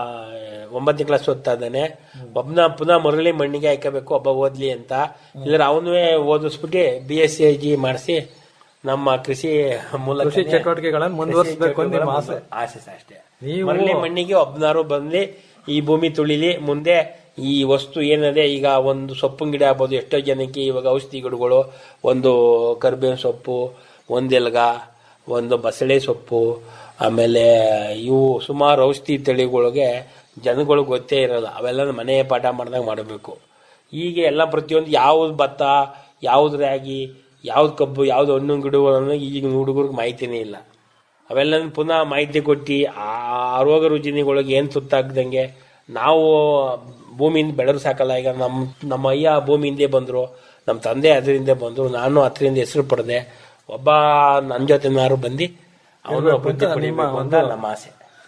[SPEAKER 4] ಒಂಬತ್ತನೇ ಕ್ಲಾಸ್ ಓದ್ತಾ ಇದ್ದಾನೆ ಒಬ್ನ ಪುನಃ ಮರಳಿ ಮಣ್ಣಿಗೆ ಹಾಕಬೇಕು ಒಬ್ಬ ಓದ್ಲಿ ಅಂತ ಇಲ್ಲ ಅವನುವೇ ಓದಿಸ್ಬಿಟ್ಟು B S C I G ಮಾಡಿಸಿ ನಮ್ಮ ಕೃಷಿ ಮೂಲಕ
[SPEAKER 9] ಕೃಷಿ ಚಟುವಟಿಕೆಗಳನ್ನು ಮುಂದುವರಿಸಬೇಕು ಅಂತ ನಿಮ್ಮ ಆಸೆ
[SPEAKER 4] ಆಸೆ ಸರ್ ಅಷ್ಟೇ
[SPEAKER 9] ನೀವು-
[SPEAKER 4] ಮರಳಿ ಮಣ್ಣಿಗೆ ಒಬ್ನಾರು ಬಂದು ಈ ಭೂಮಿ ತುಳಿಲಿ ಮುಂದೆ ಈ ವಸ್ತು ಏನದೆ ಈಗ ಒಂದು ಸೊಪ್ಪಿನ ಗಿಡ ಆಗ್ಬೋದು ಎಷ್ಟೋ ಜನಕ್ಕೆ ಇವಾಗ ಔಷಧಿ ಗಿಡಗಳು ಒಂದು ಕರ್ಬೇವಿನ ಸೊಪ್ಪು ಒಂದೆಲ್ಗ ಒಂದು ಬಸಳೆ ಸೊಪ್ಪು ಆಮೇಲೆ ಇವು ಸುಮಾರು ಔಷಧಿ ತಳಿಗಳಿಗೆ ಜನಗಳಿಗೆ ಗೊತ್ತೇ ಇರಲ್ಲ ಅವೆಲ್ಲ ಮನೆ ಪಾಠ ಮಾಡ್ದಂಗೆ ಮಾಡಬೇಕು ಈಗ ಎಲ್ಲ ಪ್ರತಿಯೊಂದು ಯಾವ್ದು ಭತ್ತ ಯಾವ್ದು ರಾಗಿ ಯಾವ್ದು ಕಬ್ಬು ಯಾವ್ದು ಹಣ್ಣು ಗಿಡಗಳನ್ನು ಈಗ ಹುಡುಗರಿಗೆ ಮಾಹಿತಿನೇ ಇಲ್ಲ ಅವೆಲ್ಲ ಪುನಃ ಮಾಹಿತಿ ಕೊಟ್ಟು ಆ ರೋಗ ರುಜಿನಿಗಳಿಗೆ ಏನು ತುತ್ತಾಗ್ದಂಗೆ ನಾವು ಭೂಮಿಯಿಂದ ಬೆಳೆದ್ರು ಸಾಕಲ್ಲ ಈಗ ನಮ್ಮ ನಮ್ಮ ಅಯ್ಯ ಭೂಮಿಯಿಂದೇ ಬಂದರು ನಮ್ಮ ತಂದೆ ಅದರಿಂದ ಬಂದರು ನಾನು ಅದರಿಂದ ಹೆಸರು ಪಡೆದೆ ಒಬ್ಬ ನನ್ನ ಜೊತೆನಾರು ಬಂದು ಅವನು ಅಭಿವೃದ್ಧಿ ಪಡಿಬೇಕು ಅಂತ ನಮ್ಮ ಆಸೆ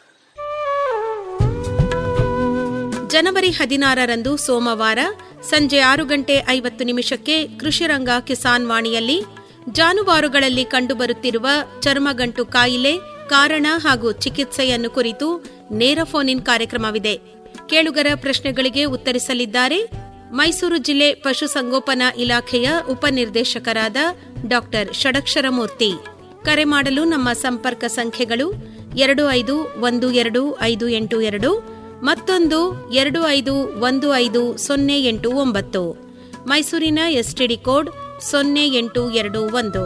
[SPEAKER 8] ಜನವರಿ ಹದಿನಾರರಂದು ಸೋಮವಾರ ಸಂಜೆ ಆರು ಗಂಟೆ ಐವತ್ತು ನಿಮಿಷಕ್ಕೆ ಕೃಷಿರಂಗ ಕಿಸಾನ್ ವಾಣಿಯಲ್ಲಿ ಜಾನುವಾರುಗಳಲ್ಲಿ ಕಂಡುಬರುತ್ತಿರುವ ಚರ್ಮಗಂಟು ಕಾಯಿಲೆ ಕಾರಣ ಹಾಗೂ ಚಿಕಿತ್ಸೆಯನ್ನು ಕುರಿತು ನೇರ ಫೋನ್ ಇನ್ ಕಾರ್ಯಕ್ರಮವಿದೆ ಕೇಳುಗರ ಪ್ರಶ್ನೆಗಳಿಗೆ ಉತ್ತರಿಸಲಿದ್ದಾರೆ ಮೈಸೂರು ಜಿಲ್ಲೆ ಪಶುಸಂಗೋಪನಾ ಇಲಾಖೆಯ ಉಪನಿರ್ದೇಶಕರಾದ ಡಾಕ್ಟರ್ ಷಡಕ್ಷರಮೂರ್ತಿ ಕರೆ ಮಾಡಲು ನಮ್ಮ ಸಂಪರ್ಕ ಸಂಖ್ಯೆಗಳು ಎರಡು ಐದು ಒಂದು ಎರಡು ಐದು ಎಂಟು ಎರಡು ಮತ್ತೊಂದು ಎರಡು ಐದು ಒಂದು ಐದು ಸೊನ್ನೆ ಎಂಟು ಒಂಬತ್ತು ಮೈಸೂರಿನ ಎಸ್ಟಿಡಿ ಕೋಡ್ ಸೊನ್ನೆ ಎಂಟು ಎರಡು ಒಂದು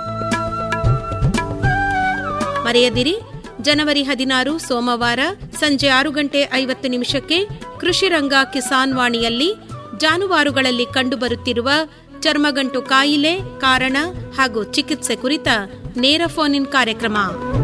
[SPEAKER 8] ಮರೆಯದಿರಿ ಜನವರಿ ಹದಿನಾರು ಸೋಮವಾರ ಸಂಜೆ ಆರು ಗಂಟೆ ಐವತ್ತು ನಿಮಿಷಕ್ಕೆ ಕೃಷಿ ರಂಗ ಕಿಸಾನ್ ವಾಣಿಯಲ್ಲಿ ಜಾನುವಾರುಗಳಲ್ಲಿ ಕಂಡುಬರುತ್ತಿರುವ ಚರ್ಮಗಂಟು ಕಾಯಿಲೆ ಕಾರಣ ಹಾಗೂ ಚಿಕಿತ್ಸೆ ಕುರಿತ ನೇರ ಫೋನ್ ಇನ್ ಕಾರ್ಯಕ್ರಮ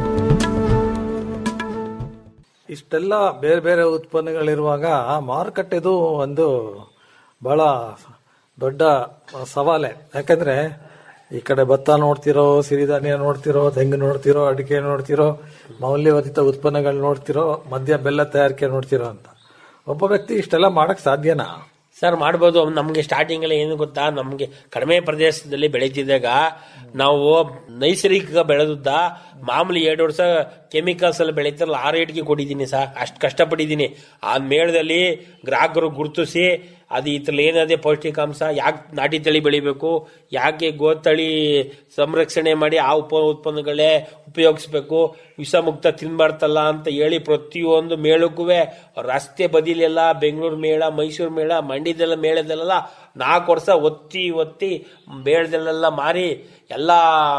[SPEAKER 9] ಇಷ್ಟೆಲ್ಲ ಬೇರೆ ಬೇರೆ ಉತ್ಪನ್ನಗಳಿರುವಾಗ ಮಾರುಕಟ್ಟೆದು ಒಂದು ಬಹಳ ದೊಡ್ಡ ಸವಾಲೆ ಯಾಕಂದ್ರೆ ಈ ಕಡೆ ಭತ್ತ ನೋಡ್ತಿರೋ ಸಿರಿಧಾನ್ಯ ನೋಡ್ತಿರೋ ತೆಂಗು ನೋಡ್ತಿರೋ ಅಡಿಕೆ ನೋಡ್ತಿರೋ ಮೌಲ್ಯವರ್ಧಿತ ಉತ್ಪನ್ನಗಳು ನೋಡ್ತಿರೋ ಮದ್ಯ ಬೆಲ್ಲ ತಯಾರಿಕೆ ನೋಡ್ತಿರೋ ಅಂತ ಒಬ್ಬ ವ್ಯಕ್ತಿ ಇಷ್ಟೆಲ್ಲ ಮಾಡಕ್ ಸಾಧ್ಯನಾ
[SPEAKER 4] ಸರ್ ಮಾಡ್ಬೋದು ನಮ್ಗೆ ಸ್ಟಾರ್ಟಿಂಗ್ ಎಲ್ಲ ಏನು ಗೊತ್ತಾ ನಮ್ಗೆ ಕಡಿಮೆ ಪ್ರದೇಶದಲ್ಲಿ ಬೆಳೀತಿದ್ದಾಗ ನಾವು ನೈಸರ್ಗಿಕ ಬೆಳೆದುದ್ದ ಮಾಮೂಲಿ ಎರಡು ವರ್ಷ ಕೆಮಿಕಲ್ಸ್ ಎಲ್ಲ ಬೆಳೀತಾರಲ್ಲ ಆ ರೇಟ್ಗೆ ಕೊಟ್ಟಿದ್ದೀನಿ ಸರ್ ಅಷ್ಟು ಕಷ್ಟಪಟ್ಟಿದ್ದೀನಿ ಆ ಮೇಳದಲ್ಲಿ ಗ್ರಾಹಕರು ಗುರುತಿಸಿ ಅದು ಇದ್ರಲ್ಲಿ ಏನದೇ ಪೌಷ್ಟಿಕಾಂಶ ಯಾಕೆ ನಾಟಿ ತಳಿ ಬೆಳಿಬೇಕು ಯಾಕೆ ಗೋತಳಿ ಸಂರಕ್ಷಣೆ ಮಾಡಿ ಆ ಉಪ ಉತ್ಪನ್ನಗಳೇ ಉಪಯೋಗಿಸ್ಬೇಕು ವಿಷಮುಕ್ತ ತಿನ್ಬಾರ್ದಲ್ಲ ಅಂತ ಹೇಳಿ ಪ್ರತಿಯೊಂದು ಮೇಳಕ್ಕೂ ರಸ್ತೆ ಬದಿಲೆಲ್ಲ ಬೆಂಗಳೂರು ಮೇಳ ಮೈಸೂರು ಮೇಳ ಮಂಡ್ಯದೆಲ್ಲ ಮೇಳದಲ್ಲೆಲ್ಲ ನಾಲ್ಕು ವರ್ಷ ಒತ್ತಿ ಒತ್ತಿ ಮೇಳದಲ್ಲೆಲ್ಲ ಮಾರಿ ಎಲ್ಲ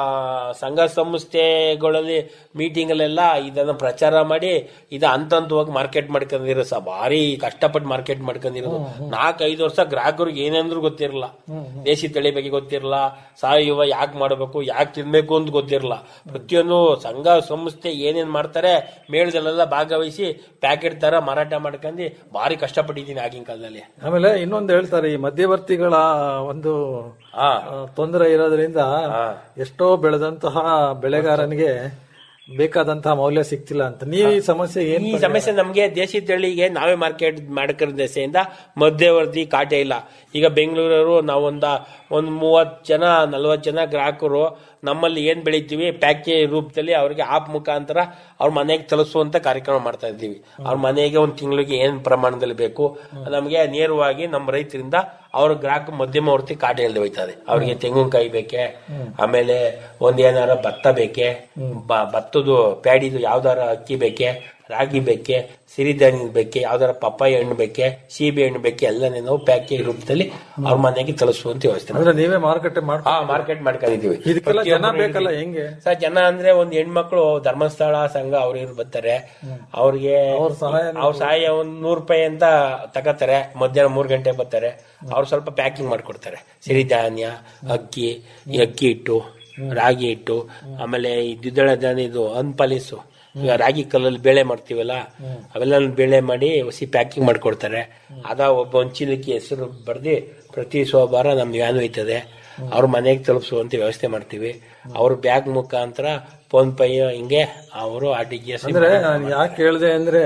[SPEAKER 4] ಸಂಘ ಸಂಸ್ಥೆಗಳಲ್ಲಿ ಮೀಟಿಂಗಲ್ಲೆಲ್ಲ ಇದನ್ನ ಪ್ರಚಾರ ಮಾಡಿ ಇದು ಹಂತ ಹಂತವಾಗಿ ಮಾರ್ಕೆಟ್ ಮಾಡ್ಕೊಂಡಿರೋ ಸಹ ಭಾರಿ ಕಷ್ಟಪಟ್ಟು ಮಾರ್ಕೆಟ್ ಮಾಡ್ಕೊಂಡಿರೋದು ನಾಲ್ಕು ಐದು ವರ್ಷ ಗ್ರಾಹಕರಿಗೆ ಏನೇಂದ್ರೂ ಗೊತ್ತಿರಲ್ಲ ದೇಶಿ ತಳಿ ಬಗ್ಗೆ ಗೊತ್ತಿರಲ್ಲ ಸಾವಯವ ಯಾಕೆ ಮಾಡಬೇಕು ಯಾಕೆ ತಿನ್ಬೇಕು ಅಂತ ಗೊತ್ತಿರಲ್ಲ ಪ್ರತಿಯೊಂದು ಸಂಘ ಸಂಸ್ಥೆ ಏನೇನ್ ಮಾಡ್ತಾರೆ ಮೇಳದಲ್ಲೆಲ್ಲ ಭಾಗವಹಿಸಿ ಪ್ಯಾಕೆಟ್ ತರ ಮಾರಾಟ ಮಾಡ್ಕೊಂಡು ಭಾರಿ ಕಷ್ಟಪಟ್ಟಿದ್ದೀನಿ ಆಗಿನ ಕಾಲದಲ್ಲಿ
[SPEAKER 9] ಆಮೇಲೆ ಇನ್ನೊಂದು ಹೇಳ್ತಾರೆ ಈ ಮಧ್ಯವರ್ತಿಗಳ ಒಂದು
[SPEAKER 4] ಹಾ
[SPEAKER 9] ತೊಂದರೆ ಇರೋದ್ರಿಂದ ಎಷ್ಟೋ ಬೆಳೆದಂತಹ ಬೆಳೆಗಾರನಿಗೆ ಬೇಕಾದಂತಹ ಮೌಲ್ಯ ಸಿಗ್ತಿಲ್ಲ ಅಂತ ನೀವು ಈ ಸಮಸ್ಯೆ ಏನ್
[SPEAKER 4] ಈ ಸಮಸ್ಯೆ ನಮ್ಗೆ ದೇಶಿ ತಳಿಗೆ ನಾವೇ ಮಾರ್ಕೆಟ್ ಮಾಡ್ಕೊಂಡ ದೆಸೆಯಿಂದ ಮಧ್ಯವರ್ತಿ ಕಾಟ ಇಲ್ಲ ಈಗ ಬೆಂಗಳೂರವರು ನಾವೊಂದ ಒಂದ್ ಮೂವತ್ ಜನ ನಲ್ವತ್ ಜನ ಗ್ರಾಹಕರು ನಮ್ಮಲ್ಲಿ ಏನ್ ಬೆಳಿತೀವಿ ಪ್ಯಾಕೇಜ್ ರೂಪದಲ್ಲಿ ಅವ್ರಿಗೆ ಆಪ್ ಮುಖಾಂತರ ಅವ್ರ ಮನೆಗೆ ತಲುಪಿಸುವಂತ ಕಾರ್ಯಕ್ರಮ ಮಾಡ್ತಾ ಇದ್ದೀವಿ ಅವ್ರ ಮನೆಗೆ ಒಂದ್ ತಿಂಗಳಿಗೆ ಏನ್ ಪ್ರಮಾಣದಲ್ಲಿ ಬೇಕು ನಮಗೆ ನೇರವಾಗಿ ನಮ್ಮ ರೈತರಿಂದ ಅವ್ರ ಗ್ರಾಹಕ ಮಧ್ಯಮವರ್ತಿ ಕಾಟ ಇಲ್ಲದೆ ಹೋಯ್ತದೆ ಅವ್ರಿಗೆ ತೆಂಗಿನಕಾಯಿ ಬೇಕೆ ಆಮೇಲೆ ಒಂದ್ ಏನಾರ ಭತ್ತ ಬೇಕೆ ಬ- ಭತ್ತದ ಪ್ಯಾಡಿದು ಯಾವ್ದಾರ ಅಕ್ಕಿ ಬೇಕೆ ರಾಗಿ ಬೇಕೆ ಸಿರಿಧಾನ್ಯದ ಬೇಕೆ ಯಾವ್ದಾರ ಪಪ್ಪಾಯಿ ಹಣ್ಣು ಬೇಕೆ ಸೀಬೆ ಹಣ್ಣು ಬೇಕೆ ಎಲ್ಲನೇ ನಾವು ಪ್ಯಾಕೇಜ್ ರೂಪದಲ್ಲಿ ಅವ್ರ ಮನೆಗೆ ತಲುಪಿಸುವಂತ ವ್ಯವಸ್ಥೆ
[SPEAKER 9] ಅಂದ್ರೆ ನೀವೇ ಮಾರುಕಟ್ಟೆ ಮಾಡ್
[SPEAKER 4] ಹಾ ಮಾರ್ಕೆಟ್ ಮಾಡ್ಕೊಂಡಿದೀವಿ
[SPEAKER 9] ಇದಕ್ಕೆಲ್ಲ ಜನ
[SPEAKER 4] ಪ್ರತಿಯೊಬ್ರು
[SPEAKER 9] ಬೇಕಲ್ಲ
[SPEAKER 4] ಹೇಳಿದ್ದೀವಿ.
[SPEAKER 9] ಹೆಂಗೆ
[SPEAKER 4] ಸರ್ ಜನ ಅಂದ್ರೆ ಒಂದ್ ಹೆಣ್ಮಕ್ಳು ಧರ್ಮಸ್ಥಳ ಸಂಘ ಅವ್ರ ಇವ್ರು ಬರ್ತಾರೆ ಅವ್ರಿಗೆ
[SPEAKER 9] ಅವ್ರ ಸಹಾಯ
[SPEAKER 4] ಅವ್ರ ಸಹಾಯ ಒಂದ್ ನೂರ್ ರೂಪಾಯಿ ಅಂತ ತಗೋತಾರೆ ಮಧ್ಯಾಹ್ನ ಮೂರ್ ಗಂಟೆ ಬರ್ತಾರೆ ಅವ್ರು ಸ್ವಲ್ಪ ಪ್ಯಾಕಿಂಗ್ ಮಾಡ್ಕೊಡ್ತಾರೆ ಸಿರಿಧಾನ್ಯ ಅಕ್ಕಿ ಈ ಅಕ್ಕಿ ಹಿಟ್ಟು ರಾಗಿ ಹಿಟ್ಟು ಆಮೇಲೆ ಈ ದ್ವಿದಳ ಧಾನ್ಯದು ಅನ್ಪಾಲಿಸು ಈಗ ರಾಗಿ ಕಲ್ಲಲ್ಲಿ ಬೇಳೆ ಮಾಡ್ತೀವಲ್ಲ ಅವೆಲ್ಲ ಬೇಳೆ ಮಾಡಿ ಹಸಿ ಪ್ಯಾಕಿಂಗ್ ಮಾಡ್ಕೊಡ್ತಾರೆ ಅದ ಒಬ್ಬ ಒಂದ್ ಚೀಲಕ್ಕೆ ಹೆಸರು ಬರ್ದಿ ಪ್ರತಿ ಸೋಮವಾರ ನಮ್ ವ್ಯಾನ್ ಹೋಯ್ತದೆ ಅವ್ರ ಮನೆಗೆ ತಲುಪಿಸುವಂತ ವ್ಯವಸ್ಥೆ ಮಾಡ್ತೀವಿ ಅವ್ರ ಬ್ಯಾಗ್ ಮುಖಾಂತರ ಫೋನ್ ಪೇ ಹಿಂಗೆ ಅವರು ಆರ್ ಟಿ ಜಿ ಎಸ್
[SPEAKER 9] ಅಂದ್ರೆ ನಾನು ಯಾಕೆ ಹೇಳಿದೆ ಅಂದ್ರೆ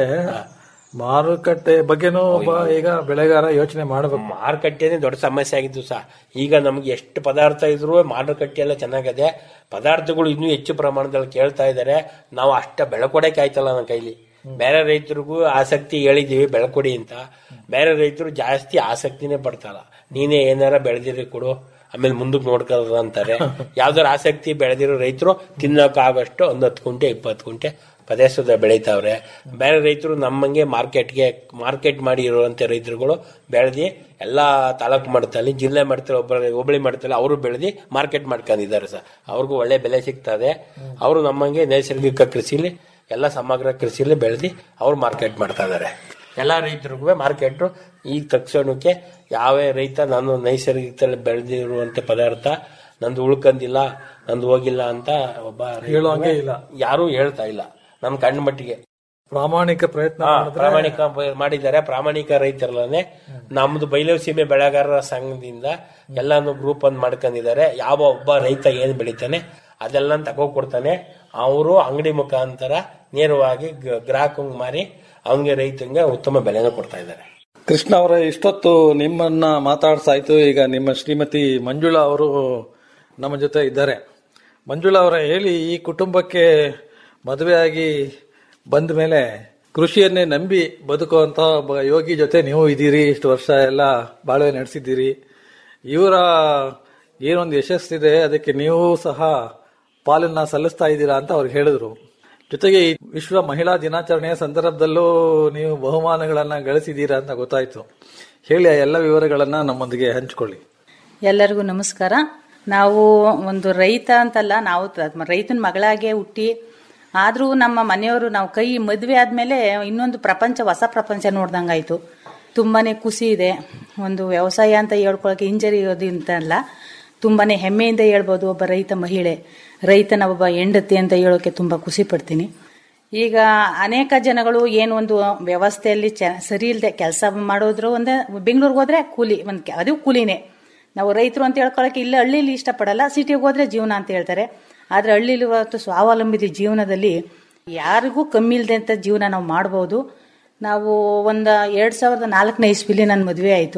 [SPEAKER 9] ಮಾರುಕಟ್ಟೆ ಬಗ್ಗೆನೂ ಒಬ್ಬ ಈಗ ಬೆಳೆಗಾರ ಯೋಚನೆ ಮಾಡಬೇಕು
[SPEAKER 4] ಮಾರುಕಟ್ಟೆನೇ ದೊಡ್ಡ ಸಮಸ್ಯೆ ಆಗಿದ್ದು ಸಹ ಈಗ ನಮ್ಗೆ ಎಷ್ಟು ಪದಾರ್ಥ ಇದ್ರು ಮಾರುಕಟ್ಟೆ ಎಲ್ಲ ಚೆನ್ನಾಗದೆ ಪದಾರ್ಥಗಳು ಇನ್ನೂ ಹೆಚ್ಚು ಪ್ರಮಾಣದಲ್ಲಿ ಕೇಳ್ತಾ ಇದ್ದಾರೆ ನಾವು ಅಷ್ಟ ಬೆಳಕೊಡಕ್ಕೆ ಆಯ್ತಲ್ಲ ನನ್ನ ಕೈಲಿ ಬೇರೆ ರೈತರಿಗೂ ಆಸಕ್ತಿ ಹೇಳಿದೀವಿ ಬೆಳಕೊಡಿ ಅಂತ ಬೇರೆ ರೈತರು ಜಾಸ್ತಿ ಆಸಕ್ತಿನೇ ಪಡ್ತಾರ ನೀನೇ ಏನಾರ ಬೆಳೆದಿರಿ ಕೊಡು ಆಮೇಲೆ ಮುಂದಕ್ಕೆ ನೋಡ್ಕೊಳ್ಳೋದು ಅಂತಾರೆ ಯಾವ್ದಾರ ಆಸಕ್ತಿ ಬೆಳೆದಿರೋ ರೈತರು ತಿನ್ನೋಕ್ಕಾಗಷ್ಟು ಒಂದ್ ಹತ್ತು ಕುಂಟೆ ಇಪ್ಪತ್ತು ಕುಂಟೆ ಪ್ರದೇಶದ ಬೆಳೀತಾವ್ರೆ ಬೇರೆ ರೈತರು ನಮ್ಮಂಗೆ ಮಾರ್ಕೆಟ್ಗೆ ಮಾರ್ಕೆಟ್ ಮಾಡಿ ಇರುವಂತ ರೈತರುಗಳು ಬೆಳೆದಿ ಎಲ್ಲಾ ತಾಲೂಕು ಮಟ್ಟದಲ್ಲಿ ಜಿಲ್ಲೆ ಮಟ್ಟದಲ್ಲಿ ಒಬ್ಬ ಹೋಬಳಿ ಮಟ್ಟದಲ್ಲಿ ಅವರು ಬೆಳೆದಿ ಮಾರ್ಕೆಟ್ ಮಾಡ್ಕೊಂಡಿದ್ದಾರೆ ಸರ್ ಅವ್ರಿಗೂ ಒಳ್ಳೆ ಬೆಲೆ ಸಿಗ್ತದೆ ಅವರು ನಮ್ಮಂಗೆ ನೈಸರ್ಗಿಕ ಕೃಷಿಲಿ ಎಲ್ಲ ಸಮಗ್ರ ಕೃಷಿಲಿ ಬೆಳೆದಿ ಅವ್ರು ಮಾರ್ಕೆಟ್ ಮಾಡ್ತಾ ಇದಾರೆ ಎಲ್ಲಾ ರೈತರಿಗೂ ಮಾರ್ಕೆಟ್ ಈಗ ತಕ್ಷಣಕ್ಕೆ ಯಾವೇ ರೈತ ನಾನು ನೈಸರ್ಗಿಕದಲ್ಲಿ ಬೆಳೆದಿರುವಂತ ಪದಾರ್ಥ ನಂದು ಉಳ್ಕಂದಿಲ್ಲ ನಂದು ಹೋಗಿಲ್ಲ ಅಂತ ಒಬ್ಬ ರೈತ
[SPEAKER 9] ಹೇಳುವಂಗೆ ಇಲ್ಲ.
[SPEAKER 4] ಯಾರು ಹೇಳ್ತಾ ಇಲ್ಲ ನನ್ನ ಕಣ್ಣು ಮಟ್ಟಿಗೆ
[SPEAKER 9] ಪ್ರಾಮಾಣಿಕ ಪ್ರಯತ್ನ
[SPEAKER 4] ಹಾ,
[SPEAKER 9] ಮಾಡಿದ್ರೆ
[SPEAKER 4] ಪ್ರಾಮಾಣಿಕ ಬ- ಮಾಡಿದ್ದಾರೆ ಪ್ರಾಮಾಣಿಕ ರೈತರಲ್ಲೇ ನಮ್ದು ಬೈಲವ್ ಸೀಮೆ ಬೆಳೆಗಾರರ ಸಂಘದಿಂದ ಎಲ್ಲಾನು ಗ್ರೂಪ್ ಒಂದ್ ಮಾಡ್ಕೊಂಡಿದ್ದಾರೆ ಯಾವ ಒಬ್ಬ ರೈತ ಏನ್ ಬೆಳಿತಾನೆ ಅದೆಲ್ಲ ತಗೋ ಕೊಡ್ತಾನೆ ಅವರು ಅಂಗಡಿ ಮುಖಾಂತರ ನೇರವಾಗಿ ಗ- ಗ್ರಾಹಕಂಗ್ ಮಾರಿ ಅವನಿಗೆ ರೈತಂಗೆ ಉತ್ತಮ ಬೆಲೆನ ಕೊಡ್ತಾ ಇದ್ದಾರೆ
[SPEAKER 9] ಕೃಷ್ಣ ಅವರೇ ಇಷ್ಟೊತ್ತು ನಿಮ್ಮನ್ನ ಮಾತಾಡ್ಸಾಯ್ತು ಈಗ ನಿಮ್ಮ ಶ್ರೀಮತಿ ಮಂಜುಳಾ ಅವರು ನಮ್ಮ ಜೊತೆ ಇದ್ದಾರೆ ಮಂಜುಳಾ ಅವರೇ ಹೇಳಿ ಈ ಕುಟುಂಬಕ್ಕೆ ಮದುವೆಯಾಗಿ ಬಂದ ಮೇಲೆ ಕೃಷಿಯನ್ನೇ ನಂಬಿ ಬದುಕುವಂತ ಒಬ್ಬ ಯೋಗಿ ಜೊತೆ ನೀವು ಇದ್ದೀರಿ ಇಷ್ಟು ವರ್ಷ ಎಲ್ಲ ಬಾಳ್ವೆ ನಡೆಸಿದ್ದೀರಿ ಇವರ ಏನೊಂದು ಯಶಸ್ಸಿದೆ ಅದಕ್ಕೆ ನೀವು ಸಹ ಪಾಲನ್ನ ಸಲ್ಲಿಸ್ತಾ ಇದ್ದೀರಾ ಅಂತ ಅವ್ರು ಹೇಳಿದ್ರು ಜೊತೆಗೆ ಈ ವಿಶ್ವ ಮಹಿಳಾ ದಿನಾಚರಣೆಯ ಸಂದರ್ಭದಲ್ಲೂ ನೀವು ಬಹುಮಾನಗಳನ್ನ ಗಳಿಸಿದ್ದೀರಾ ಅಂತ ಗೊತ್ತಾಯ್ತು ಹೇಳಿ ಆ ಎಲ್ಲ ವಿವರಗಳನ್ನ ನಮ್ಮೊಂದಿಗೆ ಹಂಚಿಕೊಳ್ಳಿ
[SPEAKER 10] ಎಲ್ಲರಿಗೂ ನಮಸ್ಕಾರ ನಾವು ಒಂದು ರೈತ ಅಂತಲ್ಲ ನಾವು ತ- ರೈತನ ಮಗಳಾಗೆ ಹುಟ್ಟಿ ಆದರೂ ನಮ್ಮ ಮನೆಯವರು ನಾವು ಕೈ ಮದುವೆ ಆದಮೇಲೆ ಇನ್ನೊಂದು ಪ್ರಪಂಚ ಹೊಸ ಪ್ರಪಂಚ ನೋಡ್ದಂಗಾಯ್ತು ತುಂಬಾನೇ ಖುಷಿ ಇದೆ ಒಂದು ವ್ಯವಸಾಯ ಅಂತ ಹೇಳ್ಕೊಳಕ್ಕೆ ಹಿಂಜರಿಯೋದು ಅಂತಲ್ಲ ತುಂಬಾನೇ ಹೆಮ್ಮೆಯಿಂದ ಹೇಳ್ಬೋದು ಒಬ್ಬ ರೈತ ಮಹಿಳೆ ರೈತನ ಒಬ್ಬ ಹೆಂಡತಿ ಅಂತ ಹೇಳೋಕೆ ತುಂಬಾ ಖುಷಿ ಪಡ್ತೀನಿ ಈಗ ಅನೇಕ ಜನಗಳು ಏನು ಒಂದು ವ್ಯವಸ್ಥೆಯಲ್ಲಿ ಚ ಸರಿ ಇಲ್ಲದೆ ಕೆಲಸ ಮಾಡೋದ್ರು ಒಂದೇ ಬೆಂಗಳೂರಿಗೆ ಹೋದ್ರೆ ಕೂಲಿ ಒಂದು ಅದು ಕೂಲಿನೇ ನಾವು ರೈತರು ಅಂತ ಹೇಳ್ಕೊಳಕ್ಕೆ ಇಲ್ಲ ಹಳ್ಳಿಲಿ ಇಷ್ಟಪಡಲ್ಲ ಸಿಟಿಗೆ ಹೋದ್ರೆ ಜೀವನ ಅಂತ ಹೇಳ್ತಾರೆ ಆದ್ರೆ ಹಳ್ಳಿಲಿ ಇವತ್ತು ಸ್ವಾವಲಂಬಿತ ಜೀವನದಲ್ಲಿ ಯಾರಿಗೂ ಕಮ್ಮಿ ಇಲ್ಲದೆ ಅಂತ ಜೀವನ ನಾವು ಮಾಡ್ಬೋದು ನಾವು ಒಂದು ಎರಡು ಸಾವಿರದ ನಾಲ್ಕನೇ ಇಸ್ವಿಲಿ ನನ್ನ ಮದುವೆ ಆಯಿತು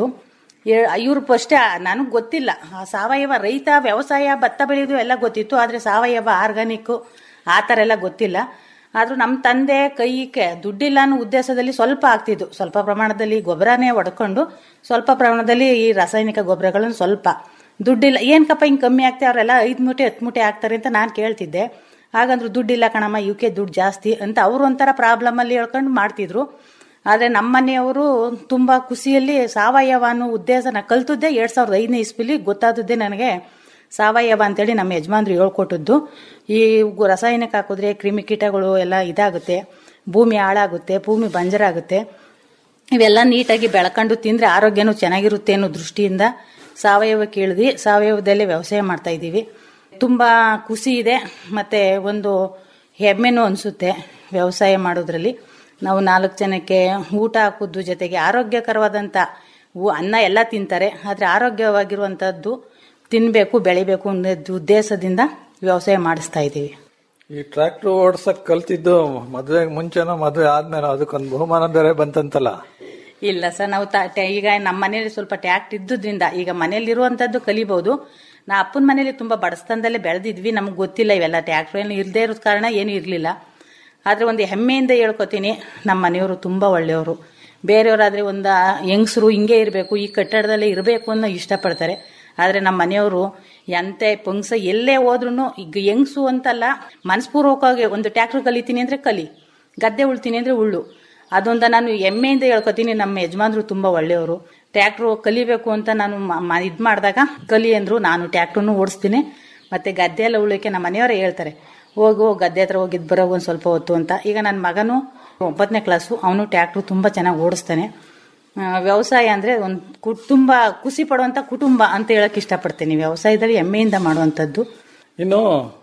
[SPEAKER 10] ಇವ್ರು ಫಸ್ಟೇ ನನಗೆ ಗೊತ್ತಿಲ್ಲ ಆ ಸಾವಯವ ರೈತ ವ್ಯವಸಾಯ ಭತ್ತ ಬೆಳೆಯೋದು ಎಲ್ಲ ಗೊತ್ತಿತ್ತು ಆದರೆ ಸಾವಯವ ಆರ್ಗಾನಿಕ್ಕು ಆ ಥರ ಎಲ್ಲ ಗೊತ್ತಿಲ್ಲ ಆದರೂ ನಮ್ಮ ತಂದೆ ಕೈಗೆ ದುಡ್ಡಿಲ್ಲ ಅನ್ನೋ ಉದ್ದೇಶದಲ್ಲಿ ಸ್ವಲ್ಪ ಆಗ್ತಿದ್ದು ಸ್ವಲ್ಪ ಪ್ರಮಾಣದಲ್ಲಿ ಗೊಬ್ಬರನೇ ಹೊಡ್ಕೊಂಡು ಸ್ವಲ್ಪ ಪ್ರಮಾಣದಲ್ಲಿ ಈ ರಾಸಾಯನಿಕ ಗೊಬ್ಬರಗಳನ್ನು ಸ್ವಲ್ಪ ದುಡ್ಡಿಲ್ಲ ಏನಕ್ಕಪ್ಪ ಹಿಂಗೆ ಕಮ್ಮಿ ಆಗ್ತದೆ ಅವರೆಲ್ಲ ಐದು ಮೂಟೆ ಹತ್ತು ಮೂಟೆ ಹಾಕ್ತಾರೆ ಅಂತ ನಾನು ಕೇಳ್ತಿದ್ದೆ ಹಾಗಂದ್ರು ದುಡ್ಡಿಲ್ಲ ಕಣಮ್ಮ ಇವಕ್ಕೆ ದುಡ್ಡು ಜಾಸ್ತಿ ಅಂತ ಅವರು ಒಂಥರ ಪ್ರಾಬ್ಲಮಲ್ಲಿ ಹೇಳ್ಕೊಂಡು ಮಾಡ್ತಿದ್ರು ಆದರೆ ನಮ್ಮ ಮನೆಯವರು ತುಂಬ ಖುಷಿಯಲ್ಲಿ ಸಾವಯವ ಅನ್ನೋ ಉದ್ದೇಶನ ಕಲ್ತದ್ದೇ ಎರಡು ಸಾವಿರದ ಐದನೇ ಇಸ್ವಿಲಿ ಗೊತ್ತಾದದ್ದೇ ನನಗೆ ಸಾವಯವ ಅಂತೇಳಿ ನಮ್ಮ ಯಜಮಾನ್ರು ಹೇಳ್ಕೊಟ್ಟದ್ದು ಈ ಗು- ರಾಸಾಯನಿಕ ಹಾಕಿದ್ರೆ ಕ್ರಿಮಿಕೀಟಗಳು ಎಲ್ಲ ಇದಾಗುತ್ತೆ ಭೂಮಿ ಹಾಳಾಗುತ್ತೆ ಭೂಮಿ ಬಂಜರಾಗುತ್ತೆ ಇವೆಲ್ಲ ನೀಟಾಗಿ ಬೆಳ್ಕೊಂಡು ತಿಂದರೆ ಆರೋಗ್ಯನೂ ಚೆನ್ನಾಗಿರುತ್ತೆ ಅನ್ನೋ ದೃಷ್ಟಿಯಿಂದ ಸಾವಯವಕ್ಕೆ ಇಳಿದು ಸಾವಯವದಲ್ಲೇ ವ್ಯವಸಾಯ ಮಾಡ್ತಾ ಇದ್ದೀವಿ ತುಂಬ ಖುಷಿ ಇದೆ ಮತ್ತು ಒಂದು ಹೆಮ್ಮೆನೂ ಅನಿಸುತ್ತೆ ವ್ಯವಸಾಯ ಮಾಡೋದ್ರಲ್ಲಿ ನಾವು ನಾಲ್ಕು ಜನಕ್ಕೆ ಊಟ ಹಾಕೋದು ಜೊತೆಗೆ ಆರೋಗ್ಯಕರವಾದಂಥ ಊ- ಅನ್ನ ಎಲ್ಲ ತಿಂತಾರೆ ಆದರೆ ಆರೋಗ್ಯವಾಗಿರುವಂಥದ್ದು ತಿನ್ನಬೇಕು ಬೆಳಿಬೇಕು ಅನ್ನೋದು ಉದ್ದೇಶದಿಂದ ವ್ಯವಸಾಯ ಮಾಡಿಸ್ತಾ ಇದ್ದೀವಿ
[SPEAKER 9] ಈ ಟ್ರ್ಯಾಕ್ಟರ್ ಓಡ್ಸಕ್ ಕಲ್ತಿದ್ದು ಮದ್ವೆ ಮುಂಚೆನೋ ಮದ್ವೆ ಆದ್ಮೇಲೆ ಅದಕ್ಕೊಂದು ಬಹುಮಾನ ಬೇರೆ ಬಂತಂತಲ್ಲ
[SPEAKER 10] ಇಲ್ಲ ಸರ್ ನಾವು ತ- ಟ- ಈಗ ನಮ್ಮ ಮನೇಲಿ ಸ್ವಲ್ಪ ಟ್ಯಾಕ್ಟ್ ಇದ್ದುದ್ರಿಂದ ಈಗ ಮನೇಲಿ ಇರುವಂತದ್ದು ಕಲಿಬಹುದು ನಾ ಅಪ್ಪನ ಮನೇಲಿ ತುಂಬಾ ಬಡಸ್ತನದಲ್ಲೇ ಬೆಳೆದಿದ್ವಿ ನಮ್ಗೆ ಗೊತ್ತಿಲ್ಲ ಇವೆಲ್ಲ ಟ್ಯಾಕ್ಟರ್ ಏನು ಇಲ್ಲದೆ ಇರೋದ್ ಕಾರಣ ಏನೂ ಇರಲಿಲ್ಲ ಆದ್ರೆ ಒಂದು ಹೆಮ್ಮೆಯಿಂದ ಹೇಳ್ಕೊತೀನಿ ನಮ್ಮ ಮನೆಯವರು ತುಂಬಾ ಒಳ್ಳೆಯವರು ಬೇರೆಯವರಾದ್ರೆ ಒಂದು ಹೆಂಗಸರು ಹಿಂಗೆ ಇರಬೇಕು ಈ ಕಟ್ಟಡದಲ್ಲೇ ಇರಬೇಕು ಅನ್ನೋ ಇಷ್ಟಪಡ್ತಾರೆ ಆದ್ರೆ ನಮ್ಮ ಮನೆಯವರು ಎಂತ ಪಂಕ್ಸ ಎಲ್ಲೇ ಹೋದ್ರು ಈಗ ಹೆಂಗಸು ಅಂತಲ್ಲ ಮನಸ್ಪೂರ್ವಕವಾಗಿ ಒಂದು ಟ್ಯಾಕ್ಟರ್ ಕಲಿತೀನಿ ಅಂದ್ರೆ ಕಲಿ ಗದ್ದೆ ಉಳ್ತೀನಿ ಅಂದ್ರೆ ಉಳ್ಳು ಅದೊಂದ ನಾನು ಹೆಮ್ಮೆಯಿಂದ ಹೇಳ್ಕೊತೀನಿ ನಮ್ಮ ಯಜಮಾನ್ರು ತುಂಬಾ ಒಳ್ಳೆಯವರು ಟ್ಯಾಕ್ಟ್ರು ಕಲಿಬೇಕು ಅಂತ ನಾನು ಇದು ಮಾಡಿದಾಗ ಕಲಿ ಅಂದ್ರು ನಾನು ಟ್ಯಾಕ್ಟ್ರನ್ನು ಓಡಿಸ್ತೀನಿ ಮತ್ತೆ ಗದ್ದೆ ಎಲ್ಲ ಉಳಿಕೆ ನಮ್ಮ ಮನೆಯವರೇ ಹೇಳ್ತಾರೆ ಹೋಗು ಗದ್ದೆ ಹತ್ರ ಹೋಗಿದ್ ಬರೋ ಒಂದು ಸ್ವಲ್ಪ ಹೊತ್ತು ಅಂತ ಈಗ ನನ್ನ ಮಗನು ಒಂಬತ್ತನೇ ಕ್ಲಾಸು ಅವನು ಟ್ಯಾಕ್ಟ್ರು ತುಂಬಾ ಚೆನ್ನಾಗಿ ಓಡಿಸ್ತಾನೆ ಆ, ವ್ಯವಸಾಯ ಅಂದ್ರೆ ಒಂದು ಕು ತುಂಬ ಖುಷಿ ಪಡುವಂತ ಕುಟುಂಬ ಅಂತ ಹೇಳಕ್ ಇಷ್ಟಪಡ್ತೀನಿ ವ್ಯವಸಾಯದಲ್ಲಿ ಹೆಮ್ಮೆಯಿಂದ ಮಾಡುವಂಥದ್ದು
[SPEAKER 9] ಇನ್ನು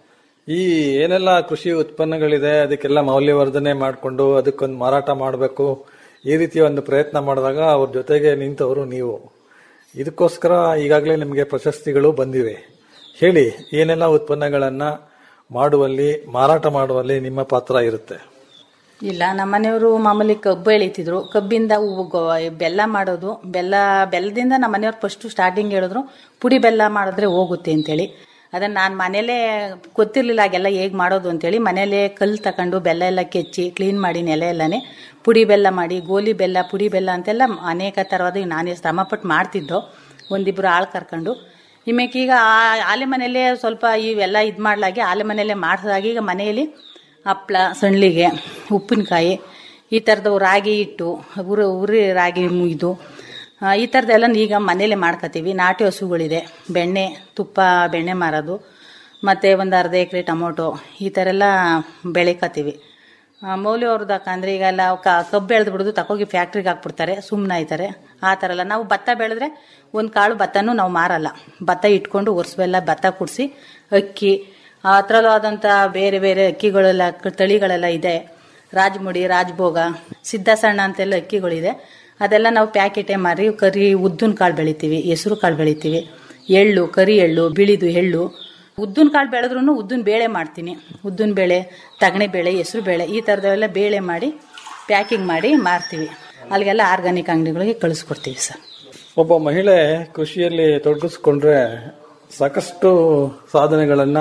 [SPEAKER 9] ಈ ಏನೆಲ್ಲ ಕೃಷಿ ಉತ್ಪನ್ನಗಳಿದೆ ಅದಕ್ಕೆಲ್ಲ ಮೌಲ್ಯವರ್ಧನೆ ಮಾಡಿಕೊಂಡು ಅದಕ್ಕೊಂದು ಮಾರಾಟ ಮಾಡಬೇಕು ಈ ರೀತಿಯ ಒಂದು ಪ್ರಯತ್ನ ಮಾಡಿದಾಗ ಅವ್ರ ಜೊತೆಗೆ ನಿಂತವರು ನೀವು ಇದಕ್ಕೋಸ್ಕರ ಈಗಾಗಲೇ ನಿಮಗೆ ಪ್ರಶಸ್ತಿಗಳು ಬಂದಿವೆ ಹೇಳಿ ಏನೆಲ್ಲ ಉತ್ಪನ್ನಗಳನ್ನ ಮಾಡುವಲ್ಲಿ ಮಾರಾಟ ಮಾಡುವಲ್ಲಿ ನಿಮ್ಮ ಪಾತ್ರ ಇರುತ್ತೆ
[SPEAKER 10] ಇಲ್ಲ ನಮ್ಮ ಮನೆಯವರು ಮಾಮೂಲಿ ಕಬ್ಬು ಎಳಿತಿದ್ರು ಕಬ್ಬಿಂದ ಉ- ಗೊ- ಬೆಲ್ಲ ಮಾಡೋದು ಬೆಲ್ಲ ಬೆಲ್ಲದಿಂದ ನಮ್ಮ ಮನೆಯವ್ರು ಫಸ್ಟ್ ಸ್ಟಾರ್ಟಿಂಗ್ ಹೇಳಿದ್ರು ಪುಡಿ ಬೆಲ್ಲ ಮಾಡಿದ್ರೆ ಹೋಗುತ್ತೆ ಅಂತೇಳಿ ಅದನ್ನ ನಾನು ಮನೇಲೇ ಗೊತ್ತಿರ್ಲಿಲ್ಲ ಆಗೆಲ್ಲ ಹೇಗೆ ಮಾಡೋದು ಅಂತೇಳಿ ಮನೇಲೇ ಕಲ್ಲು ತಕೊಂಡು ಬೆಲ್ಲ ಎಲ್ಲ ಕೆಚ್ಚಿ ಕ್ಲೀನ್ ಮಾಡಿ ನೆಲೆ ಎಲ್ಲನೇ ಪುಡಿ ಬೆಲ್ಲ ಮಾಡಿ ಗೋಲಿ ಬೆಲ್ಲ ಪುಡಿ ಬೆಲ್ಲ ಅಂತೆಲ್ಲ ಅನೇಕ ಥರವಾದ ನಾನೇ ಶ್ರಮಪಟ್ಟು ಮಾಡ್ತಿದ್ದೋ ಒಂದಿಬ್ರು ಆಳು ಕರ್ಕೊಂಡು ಇಮೇಕ್ ಈಗ ಆ- ಆಲೆ ಮನೆಯಲ್ಲೇ ಸ್ವಲ್ಪ ಇವೆಲ್ಲ ಇದು ಮಾಡ್ಲಾಗಿ ಆಲೆ ಮನೆಯಲ್ಲೇ ಮಾಡಿಸಿದಾಗ ಈಗ ಮನೆಯಲ್ಲಿ ಹಪ್ಳ ಸಣ್ಣಿಗೆ ಉಪ್ಪಿನಕಾಯಿ ಈ ಥರದವು ರಾಗಿ ಹಿಟ್ಟು ಉರಿ ಉರಿ ರಾಗಿ ಇದು ಆ, ಈ ಥರದ್ದೆಲ್ಲ ಈಗ ಮನೇಲೆ ಮಾಡ್ಕೋತೀವಿ ನಾಟಿ ಹಸುಗಳಿದೆ ಬೆಣ್ಣೆ ತುಪ್ಪ ಬೆಣ್ಣೆ ಮಾರೋದು ಮತ್ತು ಒಂದು ಅರ್ಧ ಎಕರೆ ಟೊಮೊಟೊ ಈ ಥರ ಎಲ್ಲ ಬೆಳಿಕತ್ತೀವಿ ಮೌಲ್ಯ ಅವ್ರದ್ದು ಅಂದ್ರೆ ಈಗ ಎಲ್ಲ ಕ ಕಬ್ಬು ಬೆಳೆದು ಬಿಡೋದು ತಕೋಗಿ ಫ್ಯಾಕ್ಟ್ರಿಗೆ ಹಾಕ್ಬಿಡ್ತಾರೆ ಸುಮ್ಮನೆ ಆಯ್ತಾರೆ ಆ ಥರ ಎಲ್ಲ ನಾವು ಭತ್ತ ಬೆಳೆದ್ರೆ ಒಂದು ಕಾಳು ಭತ್ತನೂ ನಾವು ಮಾರಲ್ಲ ಭತ್ತ ಇಟ್ಕೊಂಡು ವರ್ಷವೆಲ್ಲ ಭತ್ತ ಕುಡಿಸಿ ಅಕ್ಕಿ ಆ ಥರಲ್ಲೂ ಆದಂಥ ಬೇರೆ ಬೇರೆ ಅಕ್ಕಿಗಳೆಲ್ಲ ಕ- ತಳಿಗಳೆಲ್ಲ ಇದೆ ರಾಜಮುಡಿ ರಾಜಭೋಗ ಸಿದ್ಧಸಣ್ಣ ಅಂತೆಲ್ಲ ಅಕ್ಕಿಗಳಿದೆ ಅದೆಲ್ಲ ನಾವು ಪ್ಯಾಕೆಟೇ ಮಾರಿ ಕರಿ ಉದ್ದಿನ ಕಾಳು ಬೆಳಿತೀವಿ ಹೆಸರು ಕಾಳು ಬೆಳಿತೀವಿ ಎಳ್ಳು ಕರಿ ಎಳ್ಳು ಬಿಳಿದು ಎಳ್ಳು ಉದ್ದಿನ ಕಾಳು ಬೆಳೆದ್ರೂ ಉದ್ದಿನ ಬೇಳೆ ಮಾಡ್ತೀನಿ ಉದ್ದಿನ ಬೇಳೆ ತಗಣೆ ಬೇಳೆ ಹೆಸರು ಬೇಳೆ ಈ ಥರದವೆಲ್ಲ ಬೇಳೆ ಮಾಡಿ ಪ್ಯಾಕಿಂಗ್ ಮಾಡಿ ಮಾರ್ತೀವಿ ಅಲ್ಲಿಗೆಲ್ಲ ಆರ್ಗಾನಿಕ್ ಅಂಗಡಿಗಳಿಗೆ ಕಳಿಸ್ಕೊಡ್ತೀವಿ ಸರ್
[SPEAKER 9] ಒಬ್ಬ ಮಹಿಳೆ ಕೃಷಿಯಲ್ಲಿ ತೊಡಗಿಸ್ಕೊಂಡ್ರೆ ಸಾಕಷ್ಟು ಸಾಧನೆಗಳನ್ನ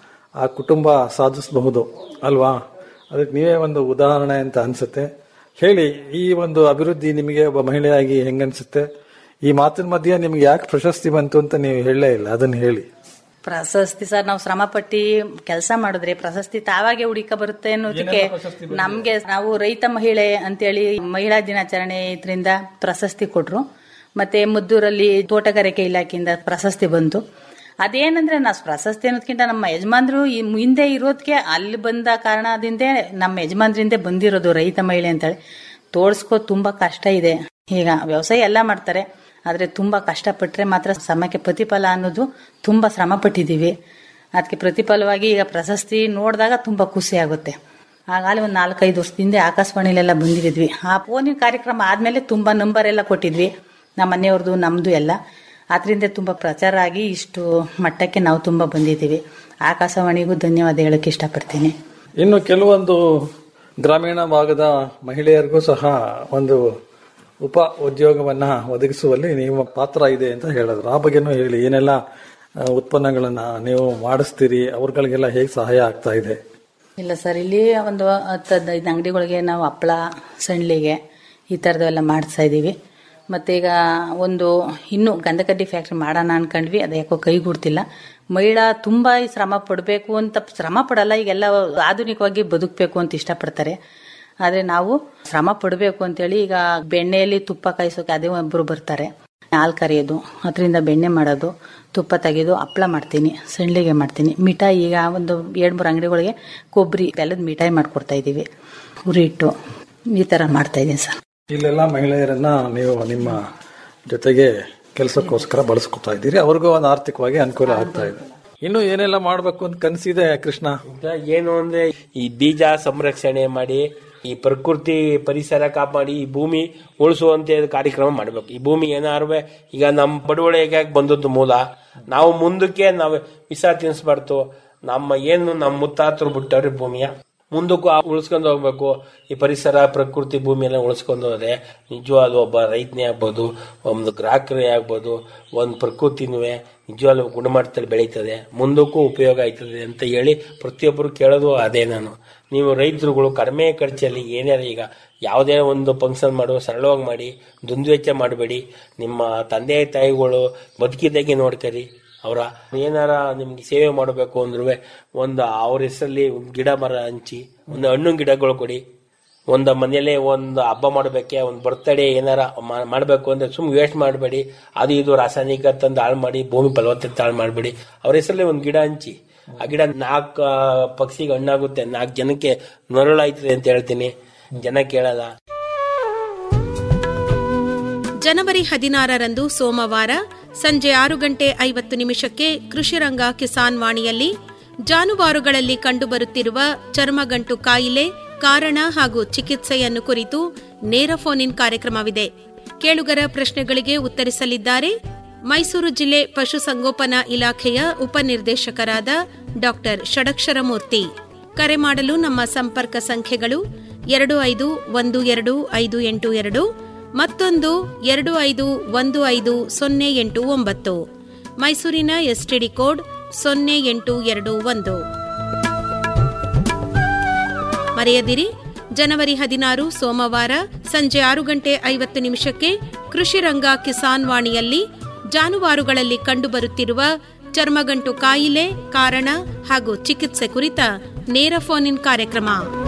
[SPEAKER 9] ಆ ಕುಟುಂಬ ಸಾಧಿಸಬಹುದು ಅಲ್ವಾ ಅದಕ್ಕೆ ನೀವೇ ಒಂದು ಉದಾಹರಣೆ ಅಂತ ಅನ್ಸುತ್ತೆ ಹೇಳಿ ಈ ಒಂದು ಅಭಿವೃದ್ಧಿ ನಿಮಗೆ ಒಬ್ಬ ಮಹಿಳೆಯಾಗಿ ಹೆಂಗನ್ಸುತ್ತೆ ಈ ಮಾತಿನ ಮಧ್ಯೆ ನಿಮ್ಗೆ ಯಾಕೆ ಪ್ರಶಸ್ತಿ ಬಂತು ಅಂತ ನೀವು ಹೇಳಲೇ ಇಲ್ಲ ಅದನ್ನ ಹೇಳಿ
[SPEAKER 10] ಪ್ರಶಸ್ತಿ ಸರ್ ನಾವು ಶ್ರಮ ಪಟ್ಟಿ ಕೆಲಸ ಮಾಡಿದ್ರೆ ಪ್ರಶಸ್ತಿ ತಾವಾಗೆ ಹುಡುಕ ಬರುತ್ತೆ ಅನ್ನೋದಕ್ಕೆ ನಮ್ಗೆ ನಾವು ರೈತ ಮಹಿಳೆ ಅಂತೇಳಿ ಮಹಿಳಾ ದಿನಾಚರಣೆ ಇದರಿಂದ ಪ್ರಶಸ್ತಿ ಕೊಟ್ರು ಮತ್ತೆ ಮುದ್ದೂರಲ್ಲಿ ತೋಟಗಾರಿಕೆ ಇಲಾಖೆಯಿಂದ ಪ್ರಶಸ್ತಿ ಬಂತು ಅದೇನಂದ್ರೆ ನಾವು ಪ್ರಶಸ್ತಿ ಅನ್ನೋದಕ್ಕಿಂತ ನಮ್ಮ ಯಜಮಾನ್ರು ಈ ಹಿಂದೆ ಇರೋದಕ್ಕೆ ಅಲ್ಲಿ ಬಂದ ಕಾರಣದಿಂದ ನಮ್ಮ ಯಜಮಾನ್ರಿಂದ ಬಂದಿರೋದು ರೈತ ಮಹಿಳೆ ಅಂತೇಳಿ ತೋಳ್ಸ್ಕೋ ತುಂಬಾ ಕಷ್ಟ ಇದೆ ಈಗ ವ್ಯವಸಾಯ ಎಲ್ಲ ಮಾಡ್ತಾರೆ ಆದ್ರೆ ತುಂಬಾ ಕಷ್ಟಪಟ್ರೆ ಮಾತ್ರ ಸಮಯಕ್ಕೆ ಪ್ರತಿಫಲ ಅನ್ನೋದು ತುಂಬಾ ಶ್ರಮ ಪಟ್ಟಿದೀವಿ ಅದಕ್ಕೆ ಪ್ರತಿಫಲವಾಗಿ ಈಗ ಪ್ರಶಸ್ತಿ ನೋಡಿದಾಗ ತುಂಬಾ ಖುಷಿ ಆಗುತ್ತೆ ಆಗಾಲೆ ಒಂದು ನಾಲ್ಕೈದು ವರ್ಷದಿಂದ ಆಕಾಶವಾಣಿಲೆಲ್ಲ ಬಂದಿದ್ವಿ ಆ ಫೋನಿನ ಕಾರ್ಯಕ್ರಮ ಆದ್ಮೇಲೆ ತುಂಬಾ ನಂಬರ್ ಎಲ್ಲ ಕೊಟ್ಟಿದ್ವಿ ನಮ್ಮ ಮನೆಯವ್ರದ್ದು ನಮ್ದು ಎಲ್ಲ ಅದರಿಂದ ತುಂಬಾ ಪ್ರಚಾರ ಆಗಿ ಇಷ್ಟು ಮಟ್ಟಕ್ಕೆ ನಾವು ತುಂಬಾ ಬಂದಿದ್ದೀವಿ ಆಕಾಶವಾಣಿಗೂ ಧನ್ಯವಾದ ಹೇಳಕ್ ಇಷ್ಟಪಡ್ತೀನಿ
[SPEAKER 9] ಇನ್ನು ಕೆಲವೊಂದು ಗ್ರಾಮೀಣ ಭಾಗದ ಮಹಿಳೆಯರಿಗೂ ಸಹ ಒಂದು ಉಪ ಉದ್ಯೋಗವನ್ನ ಒದಗಿಸುವಲ್ಲಿ ನಿಮ್ಮ ಪಾತ್ರ ಇದೆ ಅಂತ ಹೇಳಿದ್ರು ಆ ಬಗ್ಗೆನೂ ಹೇಳಿ ಏನೆಲ್ಲ ಆ, ಉತ್ಪನ್ನಗಳನ್ನ ನೀವು ಮಾಡಿಸ್ತೀರಿ ಅವ್ರಗಳಿಗೆಲ್ಲ ಹೇಗೆ ಸಹಾಯ ಆಗ್ತಾ ಇದೆ
[SPEAKER 10] ಇಲ್ಲ ಸರ್ ಇಲ್ಲಿ ಒಂದು ಹತ್ತು ಹದಿನೈದು ಅಂಗಡಿಗಳಿಗೆ ನಾವು ಹಪ್ಪಳ ಸಣ್ಣಿಗೆ ಈ ಥರದವೆಲ್ಲ ಮಾಡಿಸ್ತಾ ಇದ್ದೀವಿ ಮತ್ತು ಈಗ ಒಂದು ಇನ್ನೂ ಗಂಧಕಡ್ಡಿ ಫ್ಯಾಕ್ಟ್ರಿ ಮಾಡೋಣ ಅನ್ಕೊಂಡ್ವಿ ಅದು ಯಾಕೋ ಕೈಗೂಡ್ತಿಲ್ಲ ಮಹಿಳಾ ತುಂಬ ಈ ಶ್ರಮ ಪಡಬೇಕು ಅಂತ ಶ್ರಮ ಪಡಲ್ಲ ಈಗೆಲ್ಲ ಆಧುನಿಕವಾಗಿ ಬದುಕಬೇಕು ಅಂತ ಇಷ್ಟಪಡ್ತಾರೆ ಆದರೆ ನಾವು ಶ್ರಮ ಪಡಬೇಕು ಅಂತೇಳಿ ಈಗ ಬೆಣ್ಣೆಯಲ್ಲಿ ತುಪ್ಪ ಕಾಯಿಸೋಕೆ ಅದೇ ಒಬ್ಬರು ಬರ್ತಾರೆ ಹಾಲು ಕರೆಯೋದು ಅದರಿಂದ ಬೆಣ್ಣೆ ಮಾಡೋದು ತುಪ್ಪ ತೆಗೆದು ಹಪ್ಪಳ ಮಾಡ್ತೀನಿ ಸಣ್ಣಿಗೆ ಮಾಡ್ತೀನಿ ಮಿಠಾಯಿ ಈಗ ಒಂದು ಎರಡು ಮೂರು ಅಂಗಡಿಗಳಿಗೆ ಕೊಬ್ಬರಿ ಬೆಲ್ಲದ ಮಿಠಾಯಿ ಮಾಡ್ಕೊಡ್ತಾ ಇದ್ದೀವಿ ಉರಿ ಇಟ್ಟು ಈ ಥರ ಮಾಡ್ತಾ ಇದ್ದೀನಿ ಸರ್
[SPEAKER 9] ಇಲ್ಲೆಲ್ಲ ಮಹಿಳೆಯರನ್ನ ನೀವು ನಿಮ್ಮ ಜೊತೆಗೆ ಕೆಲಸಕ್ಕೋಸ್ಕರ ಬಳಸ್ಕೊತಾ ಇದ್ದೀರಿ ಅವ್ರಿಗೂ ಒಂದು ಆರ್ಥಿಕವಾಗಿ ಅನುಕೂಲ ಆಗ್ತಾ ಇದೆ ಇನ್ನು ಏನೆಲ್ಲ ಮಾಡಬೇಕು ಅಂತ ಕನಸಿದೆ ಕೃಷ್ಣ
[SPEAKER 4] ಈಗ ಏನು ಅಂದ್ರೆ ಈ ಬೀಜ ಸಂರಕ್ಷಣೆ ಮಾಡಿ ಈ ಪ್ರಕೃತಿ ಪರಿಸರ ಕಾಪಾಡಿ ಈ ಭೂಮಿ ಉಳಿಸುವಂತೆ ಕಾರ್ಯಕ್ರಮ ಮಾಡಬೇಕು ಈ ಭೂಮಿ ಏನಾರು ಈಗ ನಮ್ಮ ಬಡವಳಿಗೆ ಬಂದದ್ದು ಮೂಲ ನಾವು ಮುಂದಕ್ಕೆ ನಾವು ವಿಷ ತಿನ್ಸ್ಬಾರ್ದು ನಮ್ಮ ಏನು ನಮ್ಮ ಮುತ್ತಾತರು ಬಿಟ್ಟವ್ರಿ ಭೂಮಿಯ ಮುಂದಕ್ಕೂ ಆ ಉಳಿಸ್ಕೊಂಡು ಹೋಗ್ಬೇಕು ಈ ಪರಿಸರ ಪ್ರಕೃತಿ ಭೂಮಿಯೆಲ್ಲ ಉಳಿಸ್ಕೊಂಡು ಹೋದ್ರೆ ನಿಜವಾದ ಒಬ್ಬ ರೈತನೇ ಆಗ್ಬೋದು ಒಂದು ಗ್ರಾಹಕರೇ ಆಗ್ಬೋದು ಒಂದು ಪ್ರಕೃತಿನೂ ನಿಜವಾಗ್ಲೂ ಗುಣಮಟ್ಟದಲ್ಲಿ ಬೆಳೀತದೆ ಮುಂದಕ್ಕೂ ಉಪಯೋಗ ಆಯ್ತದೆ ಅಂತ ಹೇಳಿ ಪ್ರತಿಯೊಬ್ಬರು ಕೇಳೋದು ಅದೇ ನಾನು ನೀವು ರೈತರುಗಳು ಕಡಿಮೆ ಖರ್ಚಲ್ಲಿ ಏನೇ ಈಗ ಯಾವುದೇ ಒಂದು ಫಂಕ್ಷನ್ ಮಾಡೋ ಸರಳವಾಗಿ ಮಾಡಿ ದುಂದುವೆಚ್ಚ ಮಾಡಬೇಡಿ ನಿಮ್ಮ ತಂದೆ ತಾಯಿಗಳು ಬದುಕಿದ್ದಾಗೆ ನೋಡ್ಕರಿ ಅವರ ಏನಾರ ನಿಮ್ಗೆ ಸೇವೆ ಮಾಡಬೇಕು ಅಂದ್ರೂ ಒಂದು ಅವ್ರ ಹೆಸರಲ್ಲಿ ಒಂದು ಗಿಡ ಮರ ಹಂಚಿ ಒಂದು ಹಣ್ಣು ಗಿಡಗಳು ಕೊಡಿ ಒಂದು ಮನೆಯಲ್ಲೇ ಒಂದು ಹಬ್ಬ ಮಾಡಬೇಕೆ ಒಂದು ಬರ್ತಡೇ ಏನಾರ ಮಾ- ಮಾಡ್ಬೇಕು ಅಂದ್ರೆ ಸುಮ್ಮನೆ ವೇಸ್ಟ್ ಮಾಡಬೇಡಿ ಅದು ಇದು ರಾಸಾಯನಿಕ ತಂದು ಹಾಳು ಮಾಡಿ ಭೂಮಿ ಫಲವತ್ತತೆ ಹಾಳು ಮಾಡಬೇಡಿ ಅವ್ರ ಹೆಸರಲ್ಲಿ ಒಂದು ಗಿಡ ಹಂಚಿ ಆ ಗಿಡ ನಾಲ್ಕು ಪಕ್ಷಿಗೆ ಹಣ್ಣಾಗುತ್ತೆ ನಾಲ್ಕು ಜನಕ್ಕೆ ನರಳಾಯ್ತದೆ ಅಂತ ಹೇಳ್ತೀನಿ ಜನ ಕೇಳಲ್ಲ
[SPEAKER 8] ಜನವರಿ ಹದಿನಾರರಂದು ಸೋಮವಾರ ಸಂಜೆ ಆರು ಗಂಟೆ ಐವತ್ತು ನಿಮಿಷಕ್ಕೆ ಕೃಷಿರಂಗ ಕಿಸಾನ್ ವಾಣಿಯಲ್ಲಿ ಜಾನುವಾರುಗಳಲ್ಲಿ ಕಂಡುಬರುತ್ತಿರುವ ಚರ್ಮಗಂಟು ಕಾಯಿಲೆ ಕಾರಣ ಹಾಗೂ ಚಿಕಿತ್ಸೆಯನ್ನು ಕುರಿತು ನೇರ ಫೋನ್ ಇನ್ ಕಾರ್ಯಕ್ರಮವಿದೆ ಕೇಳುಗರ ಪ್ರಶ್ನೆಗಳಿಗೆ ಉತ್ತರಿಸಲಿದ್ದಾರೆ ಮೈಸೂರು ಜಿಲ್ಲೆ ಪಶುಸಂಗೋಪನಾ ಇಲಾಖೆಯ ಉಪನಿರ್ದೇಶಕರಾದ ಡಾಕ್ಟರ್ ಷಡಕ್ಷರಮೂರ್ತಿ ಕರೆ ಮಾಡಲು ನಮ್ಮ ಸಂಪರ್ಕ ಸಂಖ್ಯೆಗಳು ಎರಡು ಐದು ಒಂದು ಎರಡು ಐದು ಎಂಟು ಎರಡು ಮತ್ತೊಂದು ಎರಡು ಐದು ಒಂದು ಐದು ಸೊನ್ನೆ ಎಂಟು ಒಂಬತ್ತು ಮೈಸೂರಿನ ಎಸ್ಟಿಡಿ ಕೋಡ್ ಸೊನ್ನೆ ಎಂಟು ಎರಡು ಒಂದು ಮರೆಯದಿರಿ ಜನವರಿ ಹದಿನಾರು ಸೋಮವಾರ ಸಂಜೆ ಆರು ಗಂಟೆ ಐವತ್ತು ನಿಮಿಷಕ್ಕೆ ಕೃಷಿ ರಂಗ ಕಿಸಾನ್ ವಾಣಿಯಲ್ಲಿ ಜಾನುವಾರುಗಳಲ್ಲಿ ಕಂಡುಬರುತ್ತಿರುವ ಚರ್ಮಗಂಟು ಕಾಯಿಲೆ ಕಾರಣ ಹಾಗೂ ಚಿಕಿತ್ಸೆ ಕುರಿತ ನೇರ ಫೋನ್ ಇನ್ ಕಾರ್ಯಕ್ರಮ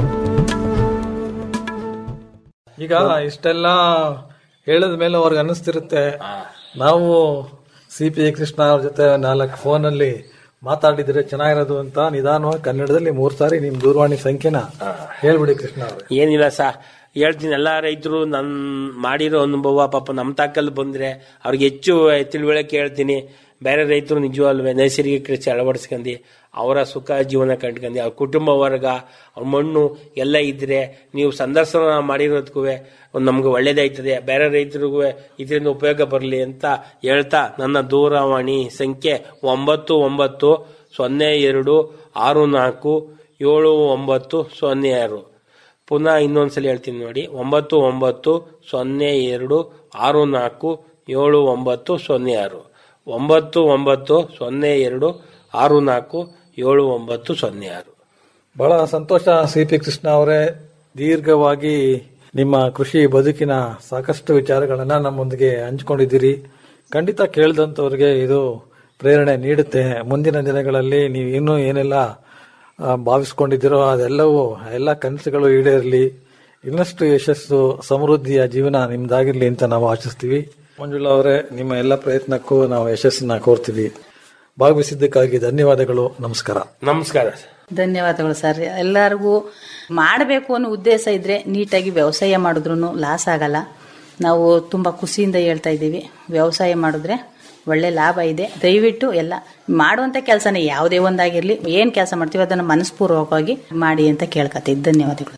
[SPEAKER 9] ಈಗ ಇಷ್ಟೆಲ್ಲ ಹೇಳಿದ ಮೇಲೆ ಅವ್ರಿಗೆ ಅನ್ನಿಸ್ತಿರುತ್ತೆ ನಾವು ಸಿ ಪಿ ಕೃಷ್ಣ ಅವ್ರ ಜೊತೆ ನಾಲ್ಕು ಫೋನಲ್ಲಿ ಮಾತಾಡಿದ್ರೆ ಚೆನ್ನಾಗಿರೋದು ಅಂತ ನಿಧಾನವಾಗಿ ಕನ್ನಡದಲ್ಲಿ ಮೂರ್ ಸಾರಿ ನಿಮ್ ದೂರವಾಣಿ ಸಂಖ್ಯೆನ ಹೇಳ್ಬಿಡಿ ಕೃಷ್ಣ ಅವ್ರೆ
[SPEAKER 4] ಏನಿಲ್ಲ ಸಾ ಹೇಳ್ತೀನಿ ಎಲ್ಲ ರೈತರು ನನ್ ಮಾಡಿರೋ ಅನುಭವ ಪಾಪ ನಮ್ಮ ತಾಕಲ್ಲಿ ಬಂದ್ರೆ ಅವ್ರಿಗೆ ಹೆಚ್ಚು ತಿಳುವಳಿಕೆ ಹೇಳ್ತೀನಿ ಬೇರೆ ರೈತರು ನಿಜವಲ್ವೇ ನೈಸರ್ಗಿಕ ಕೃಷಿ ಅಳವಡಿಸ್ಕೊಂಡು ಅವರ ಸುಖ ಜೀವನ ಕಂಡ್ಕೊಂಡು ಅವ್ರ ಕುಟುಂಬ ವರ್ಗ ಅವ್ರ ಮಣ್ಣು ಎಲ್ಲ ಇದ್ರೆ ನೀವು ಸಂದರ್ಶನ ಮಾಡಿರೋದಕ್ಕೂ ಒಂದು ನಮ್ಗೆ ಒಳ್ಳೇದಾಯ್ತದೆ ಬೇರೆ ರೈತರಿಗೂ ಇದರಿಂದ ಉಪಯೋಗ ಬರಲಿ ಅಂತ ಹೇಳ್ತಾ ನನ್ನ ದೂರವಾಣಿ ಸಂಖ್ಯೆ ಒಂಬತ್ತು ಒಂಬತ್ತು ಸೊನ್ನೆ ಎರಡು ಆರು ನಾಲ್ಕು ಏಳು ಒಂಬತ್ತು ಸೊನ್ನೆ ಆರು ಪುನಃ ಇನ್ನೊಂದ್ಸಲ ಹೇಳ್ತೀನಿ ನೋಡಿ ಒಂಬತ್ತು ಒಂಬತ್ತು ಸೊನ್ನೆ ಎರಡು ಆರು ನಾಲ್ಕು ಏಳು ಒಂಬತ್ತು ಸೊನ್ನೆ ಆರು ಒಂಬತ್ತು ಒಂಬತ್ತು ಸೊನ್ನೆ ಎರಡು ಆರು ನಾಲ್ಕು ಏಳು ಒಂಬತ್ತು ಸೊನ್ನೆ ಆರು
[SPEAKER 9] ಬಹಳ ಸಂತೋಷ ಸಿ ಪಿ ಕೃಷ್ಣ ಅವರೇ ದೀರ್ಘವಾಗಿ ನಿಮ್ಮ ಕೃಷಿ ಬದುಕಿನ ಸಾಕಷ್ಟು ವಿಚಾರಗಳನ್ನ ನಮ್ಮೊಂದಿಗೆ ಹಂಚ್ಕೊಂಡಿದ್ದೀರಿ ಖಂಡಿತ ಕೇಳಿದಂಥವ್ರಿಗೆ ಇದು ಪ್ರೇರಣೆ ನೀಡುತ್ತೆ ಮುಂದಿನ ದಿನಗಳಲ್ಲಿ ನೀವು ಇನ್ನೂ ಏನೆಲ್ಲ ಆ, ಭಾವಿಸ್ಕೊಂಡಿದ್ದೀರೋ ಅದೆಲ್ಲವೂ ಎಲ್ಲ ಕನಸುಗಳು ಈಡೇರಲಿ ಇನ್ನಷ್ಟು ಯಶಸ್ಸು ಸಮೃದ್ಧಿಯ ಜೀವನ ನಿಮ್ದಾಗಿರ್ಲಿ ಅಂತ ನಾವು ಆಶಿಸ್ತೀವಿ ಮಂಜುಳಾ ಅವರೇ ನಿಮ್ಮ ಎಲ್ಲ ಪ್ರಯತ್ನಕ್ಕೂ ನಾವು ಯಶಸ್ಸನ್ನ ಕೋರ್ತೀವಿ ಭಾಗವಹಿಸಿದ್ದಕ್ಕಾಗಿ ಧನ್ಯವಾದಗಳು ನಮಸ್ಕಾರ
[SPEAKER 4] ನಮಸ್ಕಾರ
[SPEAKER 10] ಧನ್ಯವಾದಗಳು ಸರ್ ಎಲ್ಲರಿಗೂ ಮಾಡಬೇಕು ಅನ್ನೋ ಉದ್ದೇಶ ಇದ್ರೆ ನೀಟಾಗಿ ವ್ಯವಸಾಯ ಮಾಡಿದ್ರು ಲಾಸ್ ಆಗಲ್ಲ ನಾವು ತುಂಬ ಖುಷಿಯಿಂದ ಹೇಳ್ತಾ ಇದ್ದೀವಿ ವ್ಯವಸಾಯ ಮಾಡಿದ್ರೆ ಒಳ್ಳೆ ಲಾಭ ಇದೆ ದಯವಿಟ್ಟು ಎಲ್ಲ ಮಾಡುವಂಥ ಕೆಲಸನೇ ಯಾವುದೇ ಒಂದಾಗಿರಲಿ ಏನು ಕೆಲಸ ಮಾಡ್ತೀವಿ ಅದನ್ನು ಮನಸ್ಪೂರ್ವಕವಾಗಿ ಮಾಡಿ ಅಂತ ಕೇಳ್ಕೊತೀವಿ ಧನ್ಯವಾದಗಳು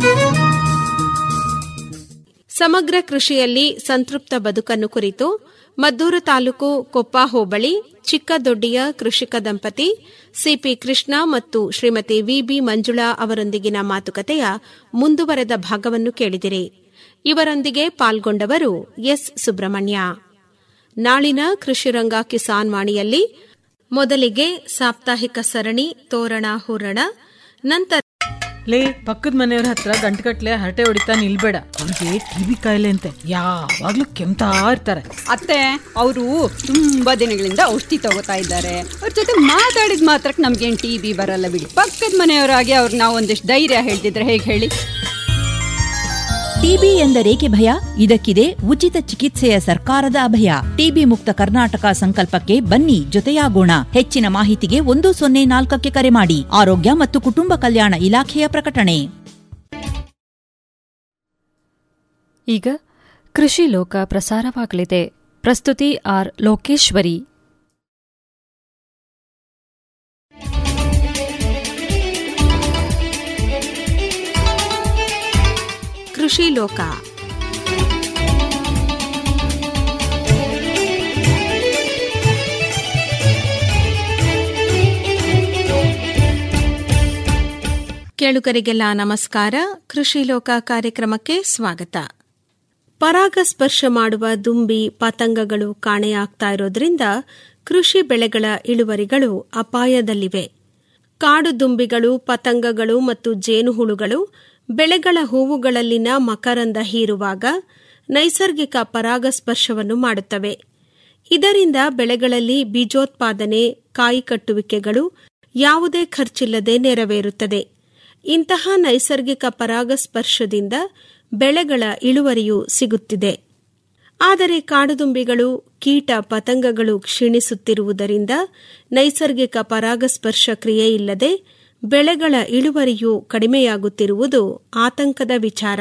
[SPEAKER 8] ಸಮಗ್ರ ಕೃಷಿಯಲ್ಲಿ ಸಂತೃಪ್ತ ಬದುಕನ್ನು ಕುರಿತು ಮದ್ದೂರು ತಾಲೂಕು ಕೊಪ್ಪ ಹೋಬಳಿ ಚಿಕ್ಕದೊಡ್ಡಿಯ ಕೃಷಿಕ ದಂಪತಿ ಸಿಪಿ ಕೃಷ್ಣ ಮತ್ತು ಶ್ರೀಮತಿ ವಿಬಿ ಮಂಜುಳಾ ಅವರೊಂದಿಗಿನ ಮಾತುಕತೆಯ ಮುಂದುವರೆದ ಭಾಗವನ್ನು ಕೇಳಿದಿರಿ ಇವರೊಂದಿಗೆ ಪಾಲ್ಗೊಂಡವರು ಎಸ್ ಸುಬ್ರಹ್ಮಣ್ಯ ನಾಳಿನ ಕೃಷಿರಂಗ ಕಿಸಾನ್ ವಾಣಿಯಲ್ಲಿ ಮೊದಲಿಗೆ ಸಾಪ್ತಾಹಿಕ ಸರಣಿ ತೋರಣ ಹೂರಣ ನಂತರ
[SPEAKER 11] ಲೇ ಪಕ್ಕದ ಮನೆಯವ್ರ ಹತ್ರ ಗಂಟುಗಟ್ಲೆ ಹರಟೆ ಹೊಡಿತಾ ನಿಲ್ಬೇಡ ಅವ್ರಿಗೆ ಟಿವಿ ಕಾಯಿಲೆ ಅಂತೆ ಯಾವಾಗ್ಲೂ ಕೆಮ್ತಾ ಇರ್ತಾರೆ
[SPEAKER 12] ಅತ್ತೆ ಅವರು ತುಂಬಾ ದಿನಗಳಿಂದ ಔಷಧಿ ತಗೋತಾ ಇದ್ದಾರೆ ಅವ್ರ ಜೊತೆ ಮಾತಾಡಿದ ಮಾತ್ರಕ್ಕೆ ನಮ್ಗೇನ್ ಟಿ ಬಿ ಬರಲ್ಲ ಬಿಡಿ ಪಕ್ಕದ ಮನೆಯವರಾಗಿ ಅವ್ರಿಗೆ ನಾವು ಒಂದಿಷ್ಟು ಧೈರ್ಯ ಹೇಳ್ತಿದ್ರೆ ಹೇಗೆ ಹೇಳಿ
[SPEAKER 13] ಟಿಬಿ ಎಂದರೇಕೆ ಭಯ ಇದಕ್ಕಿದೆ ಉಚಿತ ಚಿಕಿತ್ಸೆಯ ಸರ್ಕಾರದ ಅಭಯ ಟಿಬಿ ಮುಕ್ತ ಕರ್ನಾಟಕ ಸಂಕಲ್ಪಕ್ಕೆ ಬನ್ನಿ ಜೊತೆಯಾಗೋಣ ಹೆಚ್ಚಿನ ಮಾಹಿತಿಗೆ ಒಂದು ಸೊನ್ನೆ ನಾಲ್ಕಕ್ಕೆ ಕರೆ ಮಾಡಿ ಆರೋಗ್ಯ ಮತ್ತು ಕುಟುಂಬ ಕಲ್ಯಾಣ ಇಲಾಖೆಯ ಪ್ರಕಟಣೆ
[SPEAKER 2] ಈಗ ಕೃಷಿ ಲೋಕ ಪ್ರಸಾರವಾಗಲಿದೆ ಪ್ರಸ್ತುತಿ ಆರ್ ಲೋಕೇಶ್ವರಿ
[SPEAKER 8] ಕೃಷಿ ಲೋಕ ಕೇಳುಗರಿಗೆಲ್ಲ ನಮಸ್ಕಾರ ಕೃಷಿ ಲೋಕ ಕಾರ್ಯಕ್ರಮಕ್ಕೆ ಸ್ವಾಗತ ಪರಾಗಸ್ಪರ್ಶ ಮಾಡುವ ದುಂಬಿ ಪತಂಗಗಳು ಕಾಣೆಯಾಗ್ತಾ ಇರೋದ್ರಿಂದ ಕೃಷಿ ಬೆಳೆಗಳ ಇಳುವರಿಗಳು ಅಪಾಯದಲ್ಲಿವೆ ಕಾಡು ದುಂಬಿಗಳು ಪತಂಗಗಳು ಮತ್ತು ಜೇನುಹುಳುಗಳು ಬೆಳೆಗಳ ಹೂವುಗಳಲ್ಲಿನ ಮಕರಂದ ಹೀರುವಾಗ ನೈಸರ್ಗಿಕ ಪರಾಗಸ್ಪರ್ಶವನ್ನು ಮಾಡುತ್ತವೆ ಇದರಿಂದ ಬೆಳೆಗಳಲ್ಲಿ ಬೀಜೋತ್ಪಾದನೆ ಕಾಯಿ ಕಟ್ಟುವಿಕೆಗಳು ಯಾವುದೇ ಖರ್ಚಿಲ್ಲದೆ ನೆರವೇರುತ್ತದೆ ಇಂತಹ ನೈಸರ್ಗಿಕ ಪರಾಗಸ್ಪರ್ಶದಿಂದ ಬೆಳೆಗಳ ಇಳುವರಿಯು ಸಿಗುತ್ತಿದೆ ಆದರೆ ಕಾಡುದುಂಬಿಗಳು ಕೀಟ ಪತಂಗಗಳು ಕ್ಷೀಣಿಸುತ್ತಿರುವುದರಿಂದ ನೈಸರ್ಗಿಕ ಪರಾಗಸ್ಪರ್ಶ ಕ್ರಿಯೆ ಇಲ್ಲದೆ ಬೆಳೆಗಳ ಇಳುವರಿಯು ಕಡಿಮೆಯಾಗುತ್ತಿರುವುದು ಆತಂಕದ ವಿಚಾರ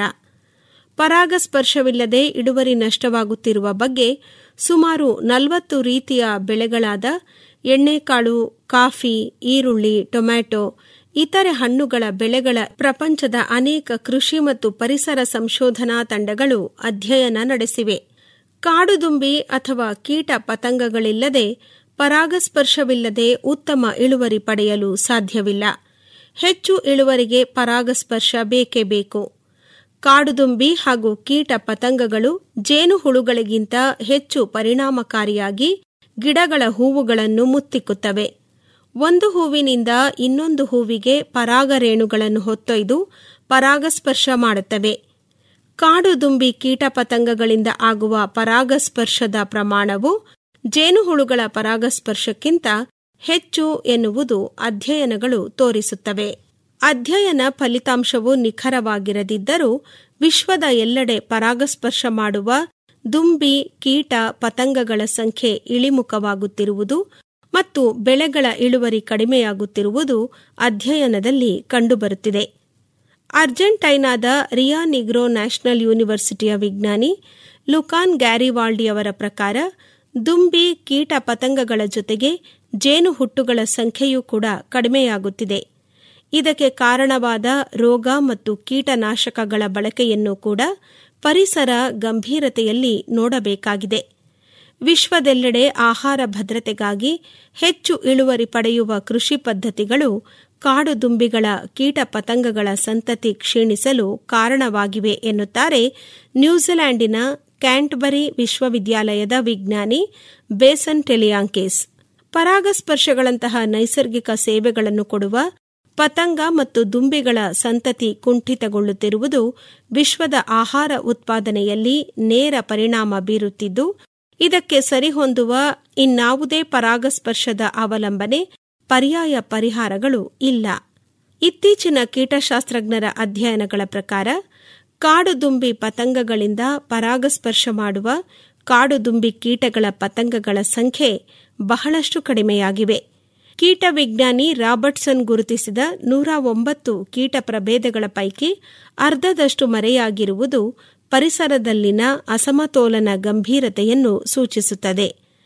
[SPEAKER 8] ಪರಾಗಸ್ಪರ್ಶವಿಲ್ಲದೆ ಇಳುವರಿ ನಷ್ಟವಾಗುತ್ತಿರುವ ಬಗ್ಗೆ ಸುಮಾರು ನಲವತ್ತು ರೀತಿಯ ಬೆಳೆಗಳಾದ ಎಣ್ಣೆಕಾಳು ಕಾಫಿ ಈರುಳ್ಳಿ ಟೊಮ್ಯಾಟೊ ಇತರೆ ಹಣ್ಣುಗಳ ಬೆಳೆಗಳ ಪ್ರಪಂಚದ ಅನೇಕ ಕೃಷಿ ಮತ್ತು ಪರಿಸರ ಸಂಶೋಧನಾ ತಂಡಗಳು ಅಧ್ಯಯನ ನಡೆಸಿವೆ ಕಾಡುದುಂಬಿ ಅಥವಾ ಕೀಟ ಪತಂಗಗಳಿಲ್ಲದೆ ಪರಾಗಸ್ಪರ್ಶವಿಲ್ಲದೆ ಉತ್ತಮ ಇಳುವರಿ ಪಡೆಯಲು ಸಾಧ್ಯವಿಲ್ಲ ಹೆಚ್ಚು ಇಳುವರಿಗೆ ಪರಾಗಸ್ಪರ್ಶ ಬೇಕೇ ಬೇಕು ಕಾಡುದುಂಬಿ ಹಾಗೂ ಕೀಟ ಪತಂಗಗಳು ಜೇನುಹುಳುಗಳಿಗಿಂತ ಹೆಚ್ಚು ಪರಿಣಾಮಕಾರಿಯಾಗಿ ಗಿಡಗಳ ಹೂವುಗಳನ್ನು ಮುತ್ತಿಕ್ಕುತ್ತವೆ ಒಂದು ಹೂವಿನಿಂದ ಇನ್ನೊಂದು ಹೂವಿಗೆ ಪರಾಗರೇಣುಗಳನ್ನು ಹೊತ್ತೊಯ್ದು ಪರಾಗಸ್ಪರ್ಶ ಮಾಡುತ್ತವೆ ಕಾಡುದುಂಬಿ ಕೀಟ ಪತಂಗಗಳಿಂದ ಆಗುವ ಪರಾಗಸ್ಪರ್ಶದ ಪ್ರಮಾಣವು ಜೇನುಹುಳುಗಳ ಪರಾಗಸ್ಪರ್ಶಕ್ಕಿಂತ ಹೆಚ್ಚು ಎನ್ನುವುದು ಅಧ್ಯಯನಗಳು ತೋರಿಸುತ್ತವೆ ಅಧ್ಯಯನ ಫಲಿತಾಂಶವು ನಿಖರವಾಗಿರದಿದ್ದರೂ ವಿಶ್ವದ ಎಲ್ಲೆಡೆ ಪರಾಗಸ್ಪರ್ಶ ಮಾಡುವ ದುಂಬಿ ಕೀಟ ಪತಂಗಗಳ ಸಂಖ್ಯೆ ಇಳಿಮುಖವಾಗುತ್ತಿರುವುದು ಮತ್ತು ಬೆಳೆಗಳ ಇಳುವರಿ ಕಡಿಮೆಯಾಗುತ್ತಿರುವುದು ಅಧ್ಯಯನದಲ್ಲಿ ಕಂಡುಬರುತ್ತಿದೆ ಅರ್ಜೆಂಟೈನಾದ ರಿಯಾ ನಿಗ್ರೋ ನ್ಯಾಷನಲ್ ಯೂನಿವರ್ಸಿಟಿಯ ವಿಜ್ಞಾನಿ ಲುಕಾನ್ ಗ್ಯಾರಿವಾಲ್ಡಿಯವರ ಪ್ರಕಾರ ದುಂಬಿ ಕೀಟ ಪತಂಗಗಳ ಜೊತೆಗೆ ಜೇನುಹುಟ್ಟುಗಳ ಸಂಖ್ಯೆಯೂ ಕೂಡ ಕಡಿಮೆಯಾಗುತ್ತಿದೆ ಇದಕ್ಕೆ ಕಾರಣವಾದ ರೋಗ ಮತ್ತು ಕೀಟನಾಶಕಗಳ ಬಳಕೆಯನ್ನು ಕೂಡ ಪರಿಸರ ಗಂಭೀರತೆಯಲ್ಲಿ ನೋಡಬೇಕಾಗಿದೆ ವಿಶ್ವದೆಲ್ಲೆಡೆ ಆಹಾರ ಭದ್ರತೆಗಾಗಿ ಹೆಚ್ಚು ಇಳುವರಿ ಪಡೆಯುವ ಕೃಷಿ ಪದ್ಧತಿಗಳು ಕಾಡು ದುಂಬಿಗಳ ಕೀಟ ಪತಂಗಗಳ ಸಂತತಿ ಕ್ಷೀಣಿಸಲು ಕಾರಣವಾಗಿವೆ ಎನ್ನುತ್ತಾರೆ ನ್ಯೂಜಿಲೆಂಡಿನ ಕ್ಯಾಂಟ್ಬರಿ ವಿಶ್ವವಿದ್ಯಾಲಯದ ವಿಜ್ಞಾನಿ ಬೇಸನ್ ಟೆಲಿಯಾಂಕೇಸ್ ಪರಾಗಸ್ಪರ್ಶಗಳಂತಹ ನೈಸರ್ಗಿಕ ಸೇವೆಗಳನ್ನು ಕೊಡುವ ಪತಂಗ ಮತ್ತು ದುಂಬಿಗಳ ಸಂತತಿ ಕುಂಠಿತಗೊಳ್ಳುತ್ತಿರುವುದು ವಿಶ್ವದ ಆಹಾರ ಉತ್ಪಾದನೆಯಲ್ಲಿ ನೇರ ಪರಿಣಾಮ ಬೀರುತ್ತಿದ್ದು ಇದಕ್ಕೆ ಸರಿಹೊಂದುವ ಇನ್ನಾವುದೇ ಪರಾಗಸ್ಪರ್ಶದ ಅವಲಂಬನೆ ಪರ್ಯಾಯ ಪರಿಹಾರಗಳು ಇಲ್ಲ ಇತ್ತೀಚಿನ ಕೀಟಶಾಸ್ತ್ರಜ್ಞರ ಅಧ್ಯಯನಗಳ ಪ್ರಕಾರ ಕಾಡುದುಂಬಿ ಪತಂಗಗಳಿಂದ ಪರಾಗಸ್ಪರ್ಶ ಮಾಡುವ ಕಾಡುದುಂಬಿ ಕೀಟಗಳ ಪತಂಗಗಳ ಸಂಖ್ಯೆ ಬಹಳಷ್ಟು ಕಡಿಮೆಯಾಗಿವೆ ಕೀಟ ವಿಜ್ಞಾನಿ ರಾಬರ್ಟ್ಸನ್ ಗುರುತಿಸಿದ ನೂರ ಒಂಬತ್ತು ಕೀಟ ಪ್ರಭೇದಗಳ ಪೈಕಿ ಅರ್ಧದಷ್ಟು ಮರೆಯಾಗಿರುವುದು ಪರಿಸರದಲ್ಲಿನ ಅಸಮತೋಲನ ಗಂಭೀರತೆಯನ್ನು ಸೂಚಿಸುತ್ತದೆ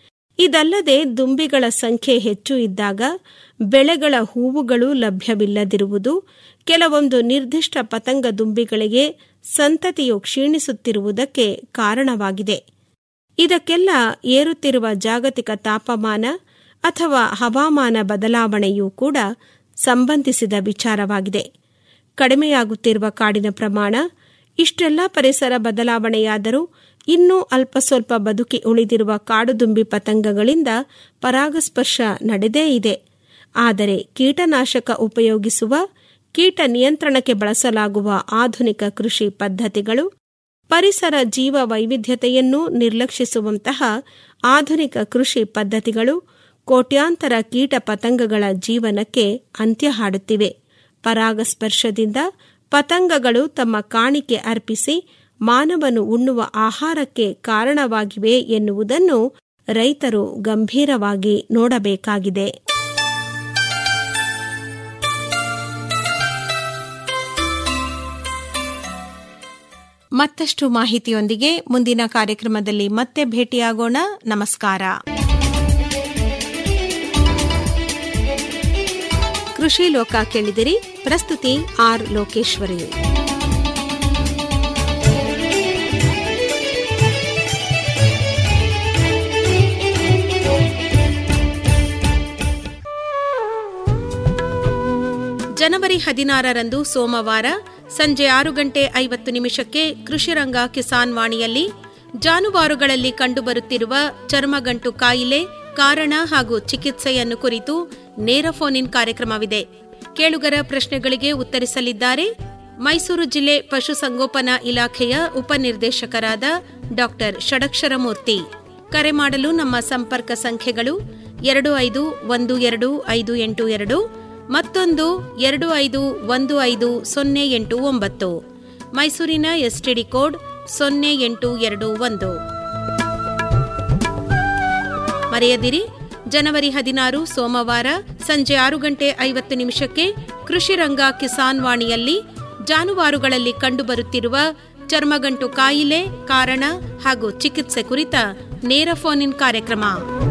[SPEAKER 8] ಇದಲ್ಲದೆ ದುಂಬಿಗಳ ಸಂಖ್ಯೆ ಹೆಚ್ಚು ಇದ್ದಾಗ ಬೆಳೆಗಳ ಹೂವುಗಳು ಲಭ್ಯವಿಲ್ಲದಿರುವುದು ಕೆಲವೊಂದು ನಿರ್ದಿಷ್ಟ ಪತಂಗ ದುಂಬಿಗಳಿಗೆ ಸಂತತಿಯು ಕ್ಷೀಣಿಸುತ್ತಿರುವುದಕ್ಕೆ ಕಾರಣವಾಗಿದೆ ಇದಕ್ಕೆಲ್ಲ ಏರುತ್ತಿರುವ ಜಾಗತಿಕ ತಾಪಮಾನ ಅಥವಾ ಹವಾಮಾನ ಬದಲಾವಣೆಯೂ ಕೂಡ ಸಂಬಂಧಿಸಿದ ವಿಚಾರವಾಗಿದೆ ಕಡಿಮೆಯಾಗುತ್ತಿರುವ ಕಾಡಿನ ಪ್ರಮಾಣ ಇಷ್ಟೆಲ್ಲ ಪರಿಸರ ಬದಲಾವಣೆಯಾದರೂ ಇನ್ನೂ ಅಲ್ಪ ಸ್ವಲ್ಪ ಬದುಕಿ ಉಳಿದಿರುವ ಕಾಡುದುಂಬಿ ಪತಂಗಗಳಿಂದ ಪರಾಗಸ್ಪರ್ಶ ನಡೆದೇ ಇದೆ ಆದರೆ ಕೀಟನಾಶಕ ಉಪಯೋಗಿಸುವ ಕೀಟ ನಿಯಂತ್ರಣಕ್ಕೆ ಬಳಸಲಾಗುವ ಆಧುನಿಕ ಕೃಷಿ ಪದ್ಧತಿಗಳು ಪರಿಸರ ಜೀವ ವೈವಿಧ್ಯತೆಯನ್ನು ನಿರ್ಲಕ್ಷಿಸುವಂತಹ ಆಧುನಿಕ ಕೃಷಿ ಪದ್ಧತಿಗಳು ಕೋಟ್ಯಾಂತರ ಕೀಟ ಪತಂಗಗಳ ಜೀವನಕ್ಕೆ ಅಂತ್ಯ ಹಾಡುತ್ತಿವೆ ಪರಾಗಸ್ಪರ್ಶದಿಂದ ಪತಂಗಗಳು ತಮ್ಮ ಕಾಣಿಕೆ ಅರ್ಪಿಸಿ ಮಾನವನು ಉಣ್ಣುವ ಆಹಾರಕ್ಕೆ ಕಾರಣವಾಗಿವೆ ಎನ್ನುವುದನ್ನು ರೈತರು ಗಂಭೀರವಾಗಿ ನೋಡಬೇಕಾಗಿದೆ ಮತ್ತಷ್ಟು ಮಾಹಿತಿಯೊಂದಿಗೆ ಮುಂದಿನ ಕಾರ್ಯಕ್ರಮದಲ್ಲಿ ಮತ್ತೆ ಭೇಟಿಯಾಗೋಣ ನಮಸ್ಕಾರ ಕೃಷಿ ಲೋಕ ಕೇಳಿದಿರಿ ಪ್ರಸ್ತುತಿ ಆರ್ ಲೋಕೇಶ್ವರಿ ಜನವರಿ ಹದಿನಾರರಂದು ಸೋಮವಾರ ಸಂಜೆ ಆರು ಗಂಟೆ ಐವತ್ತು ನಿಮಿಷಕ್ಕೆ ಕೃಷಿರಂಗ ಕಿಸಾನ್ ವಾಣಿಯಲ್ಲಿ ಜಾನುವಾರುಗಳಲ್ಲಿ ಕಂಡುಬರುತ್ತಿರುವ ಚರ್ಮಗಂಟು ಕಾಯಿಲೆ ಕಾರಣ ಹಾಗೂ ಚಿಕಿತ್ಸೆಯನ್ನು ಕುರಿತು ನೇರ ಫೋನ್ ಇನ್ ಕಾರ್ಯಕ್ರಮವಿದೆ ಕೇಳುಗರ ಪ್ರಶ್ನೆಗಳಿಗೆ ಉತ್ತರಿಸಲಿದ್ದಾರೆ ಮೈಸೂರು ಜಿಲ್ಲೆ ಪಶುಸಂಗೋಪನಾ ಇಲಾಖೆಯ ಉಪನಿರ್ದೇಶಕರಾದ ಡಾಕ್ಟರ್ ಷಡಕ್ಷರಮೂರ್ತಿ ಕರೆ ಮಾಡಲು ನಮ್ಮ ಸಂಪರ್ಕ ಸಂಖ್ಯೆಗಳು ಎರಡು ಐದು ಒಂದು ಎರಡು ಐದು ಎಂಟು ಎರಡು ಮತ್ತೊಂದು ಎರಡು ಐದು ಒಂದು ಐದು ಸೊನ್ನೆ ಎಂಟು ಒಂಬತ್ತು ಮೈಸೂರಿನ ಎಸ್ಟಿಡಿ ಕೋಡ್ ಸೊನ್ನೆ ಎಂಟು ಎರಡು ಒಂದು ಮರೆಯದಿರಿ ಜನವರಿ ಹದಿನಾರು ಸೋಮವಾರ ಸಂಜೆ ಆರು ಗಂಟೆ ಐವತ್ತು ನಿಮಿಷಕ್ಕೆ ಕೃಷಿರಂಗ ಕಿಸಾನ್ ವಾಣಿಯಲ್ಲಿ ಜಾನುವಾರುಗಳಲ್ಲಿ ಕಂಡುಬರುತ್ತಿರುವ ಚರ್ಮಗಂಟು ಕಾಯಿಲೆ ಕಾರಣ ಹಾಗೂ ಚಿಕಿತ್ಸೆ ಕುರಿತ ನೇರ ಫೋನ್ ಇನ್ ಕಾರ್ಯಕ್ರಮ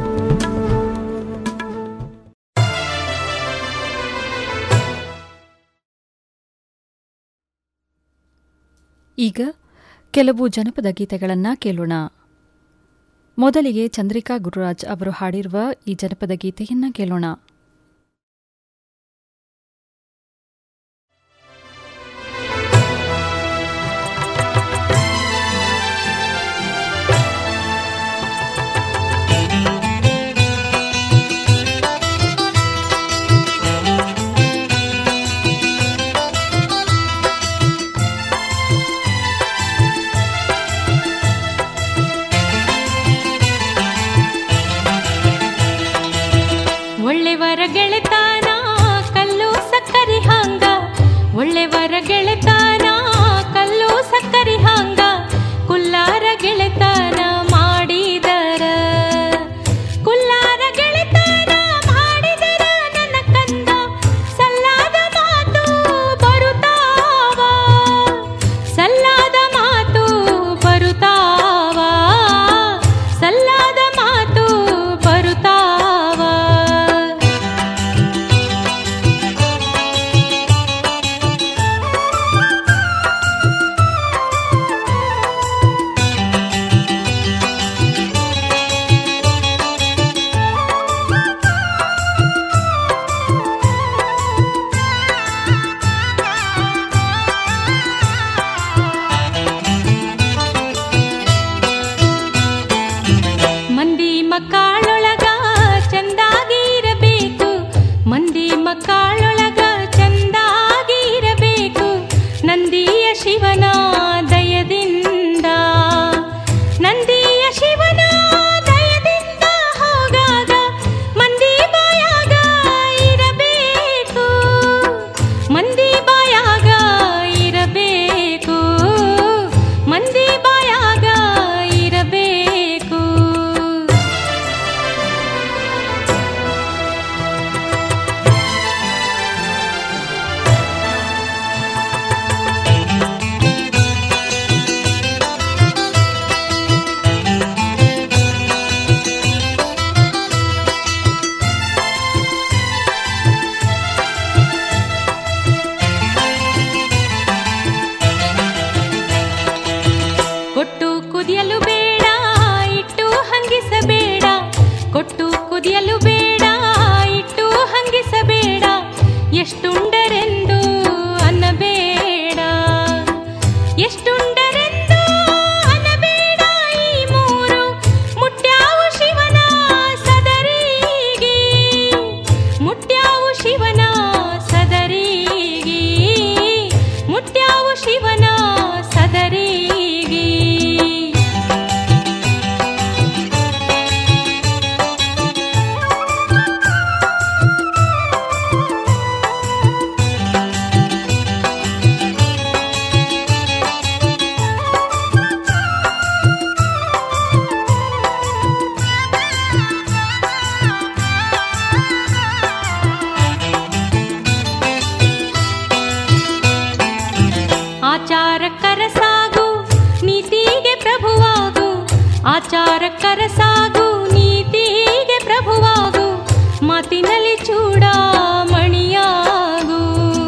[SPEAKER 2] ಈಗ ಕೆಲವು ಜನಪದ ಗೀತೆಗಳನ್ನು ಕೇಳೋಣ ಮೊದಲಿಗೆ ಚಂದ್ರಿಕಾ ಗುರುರಾಜ್ ಅವರು ಹಾಡಿರುವ ಈ ಜನಪದ ಗೀತೆಯನ್ನ ಕೇಳೋಣ
[SPEAKER 14] ಒಳ್ಳೆವರ ತರ್ಕರ ಸಾಗು ನೀತಿಗೆ ಪ್ರಭುವಾಗು ಮಾತಿನಲ್ಲಿ ಚೂಡಾಗು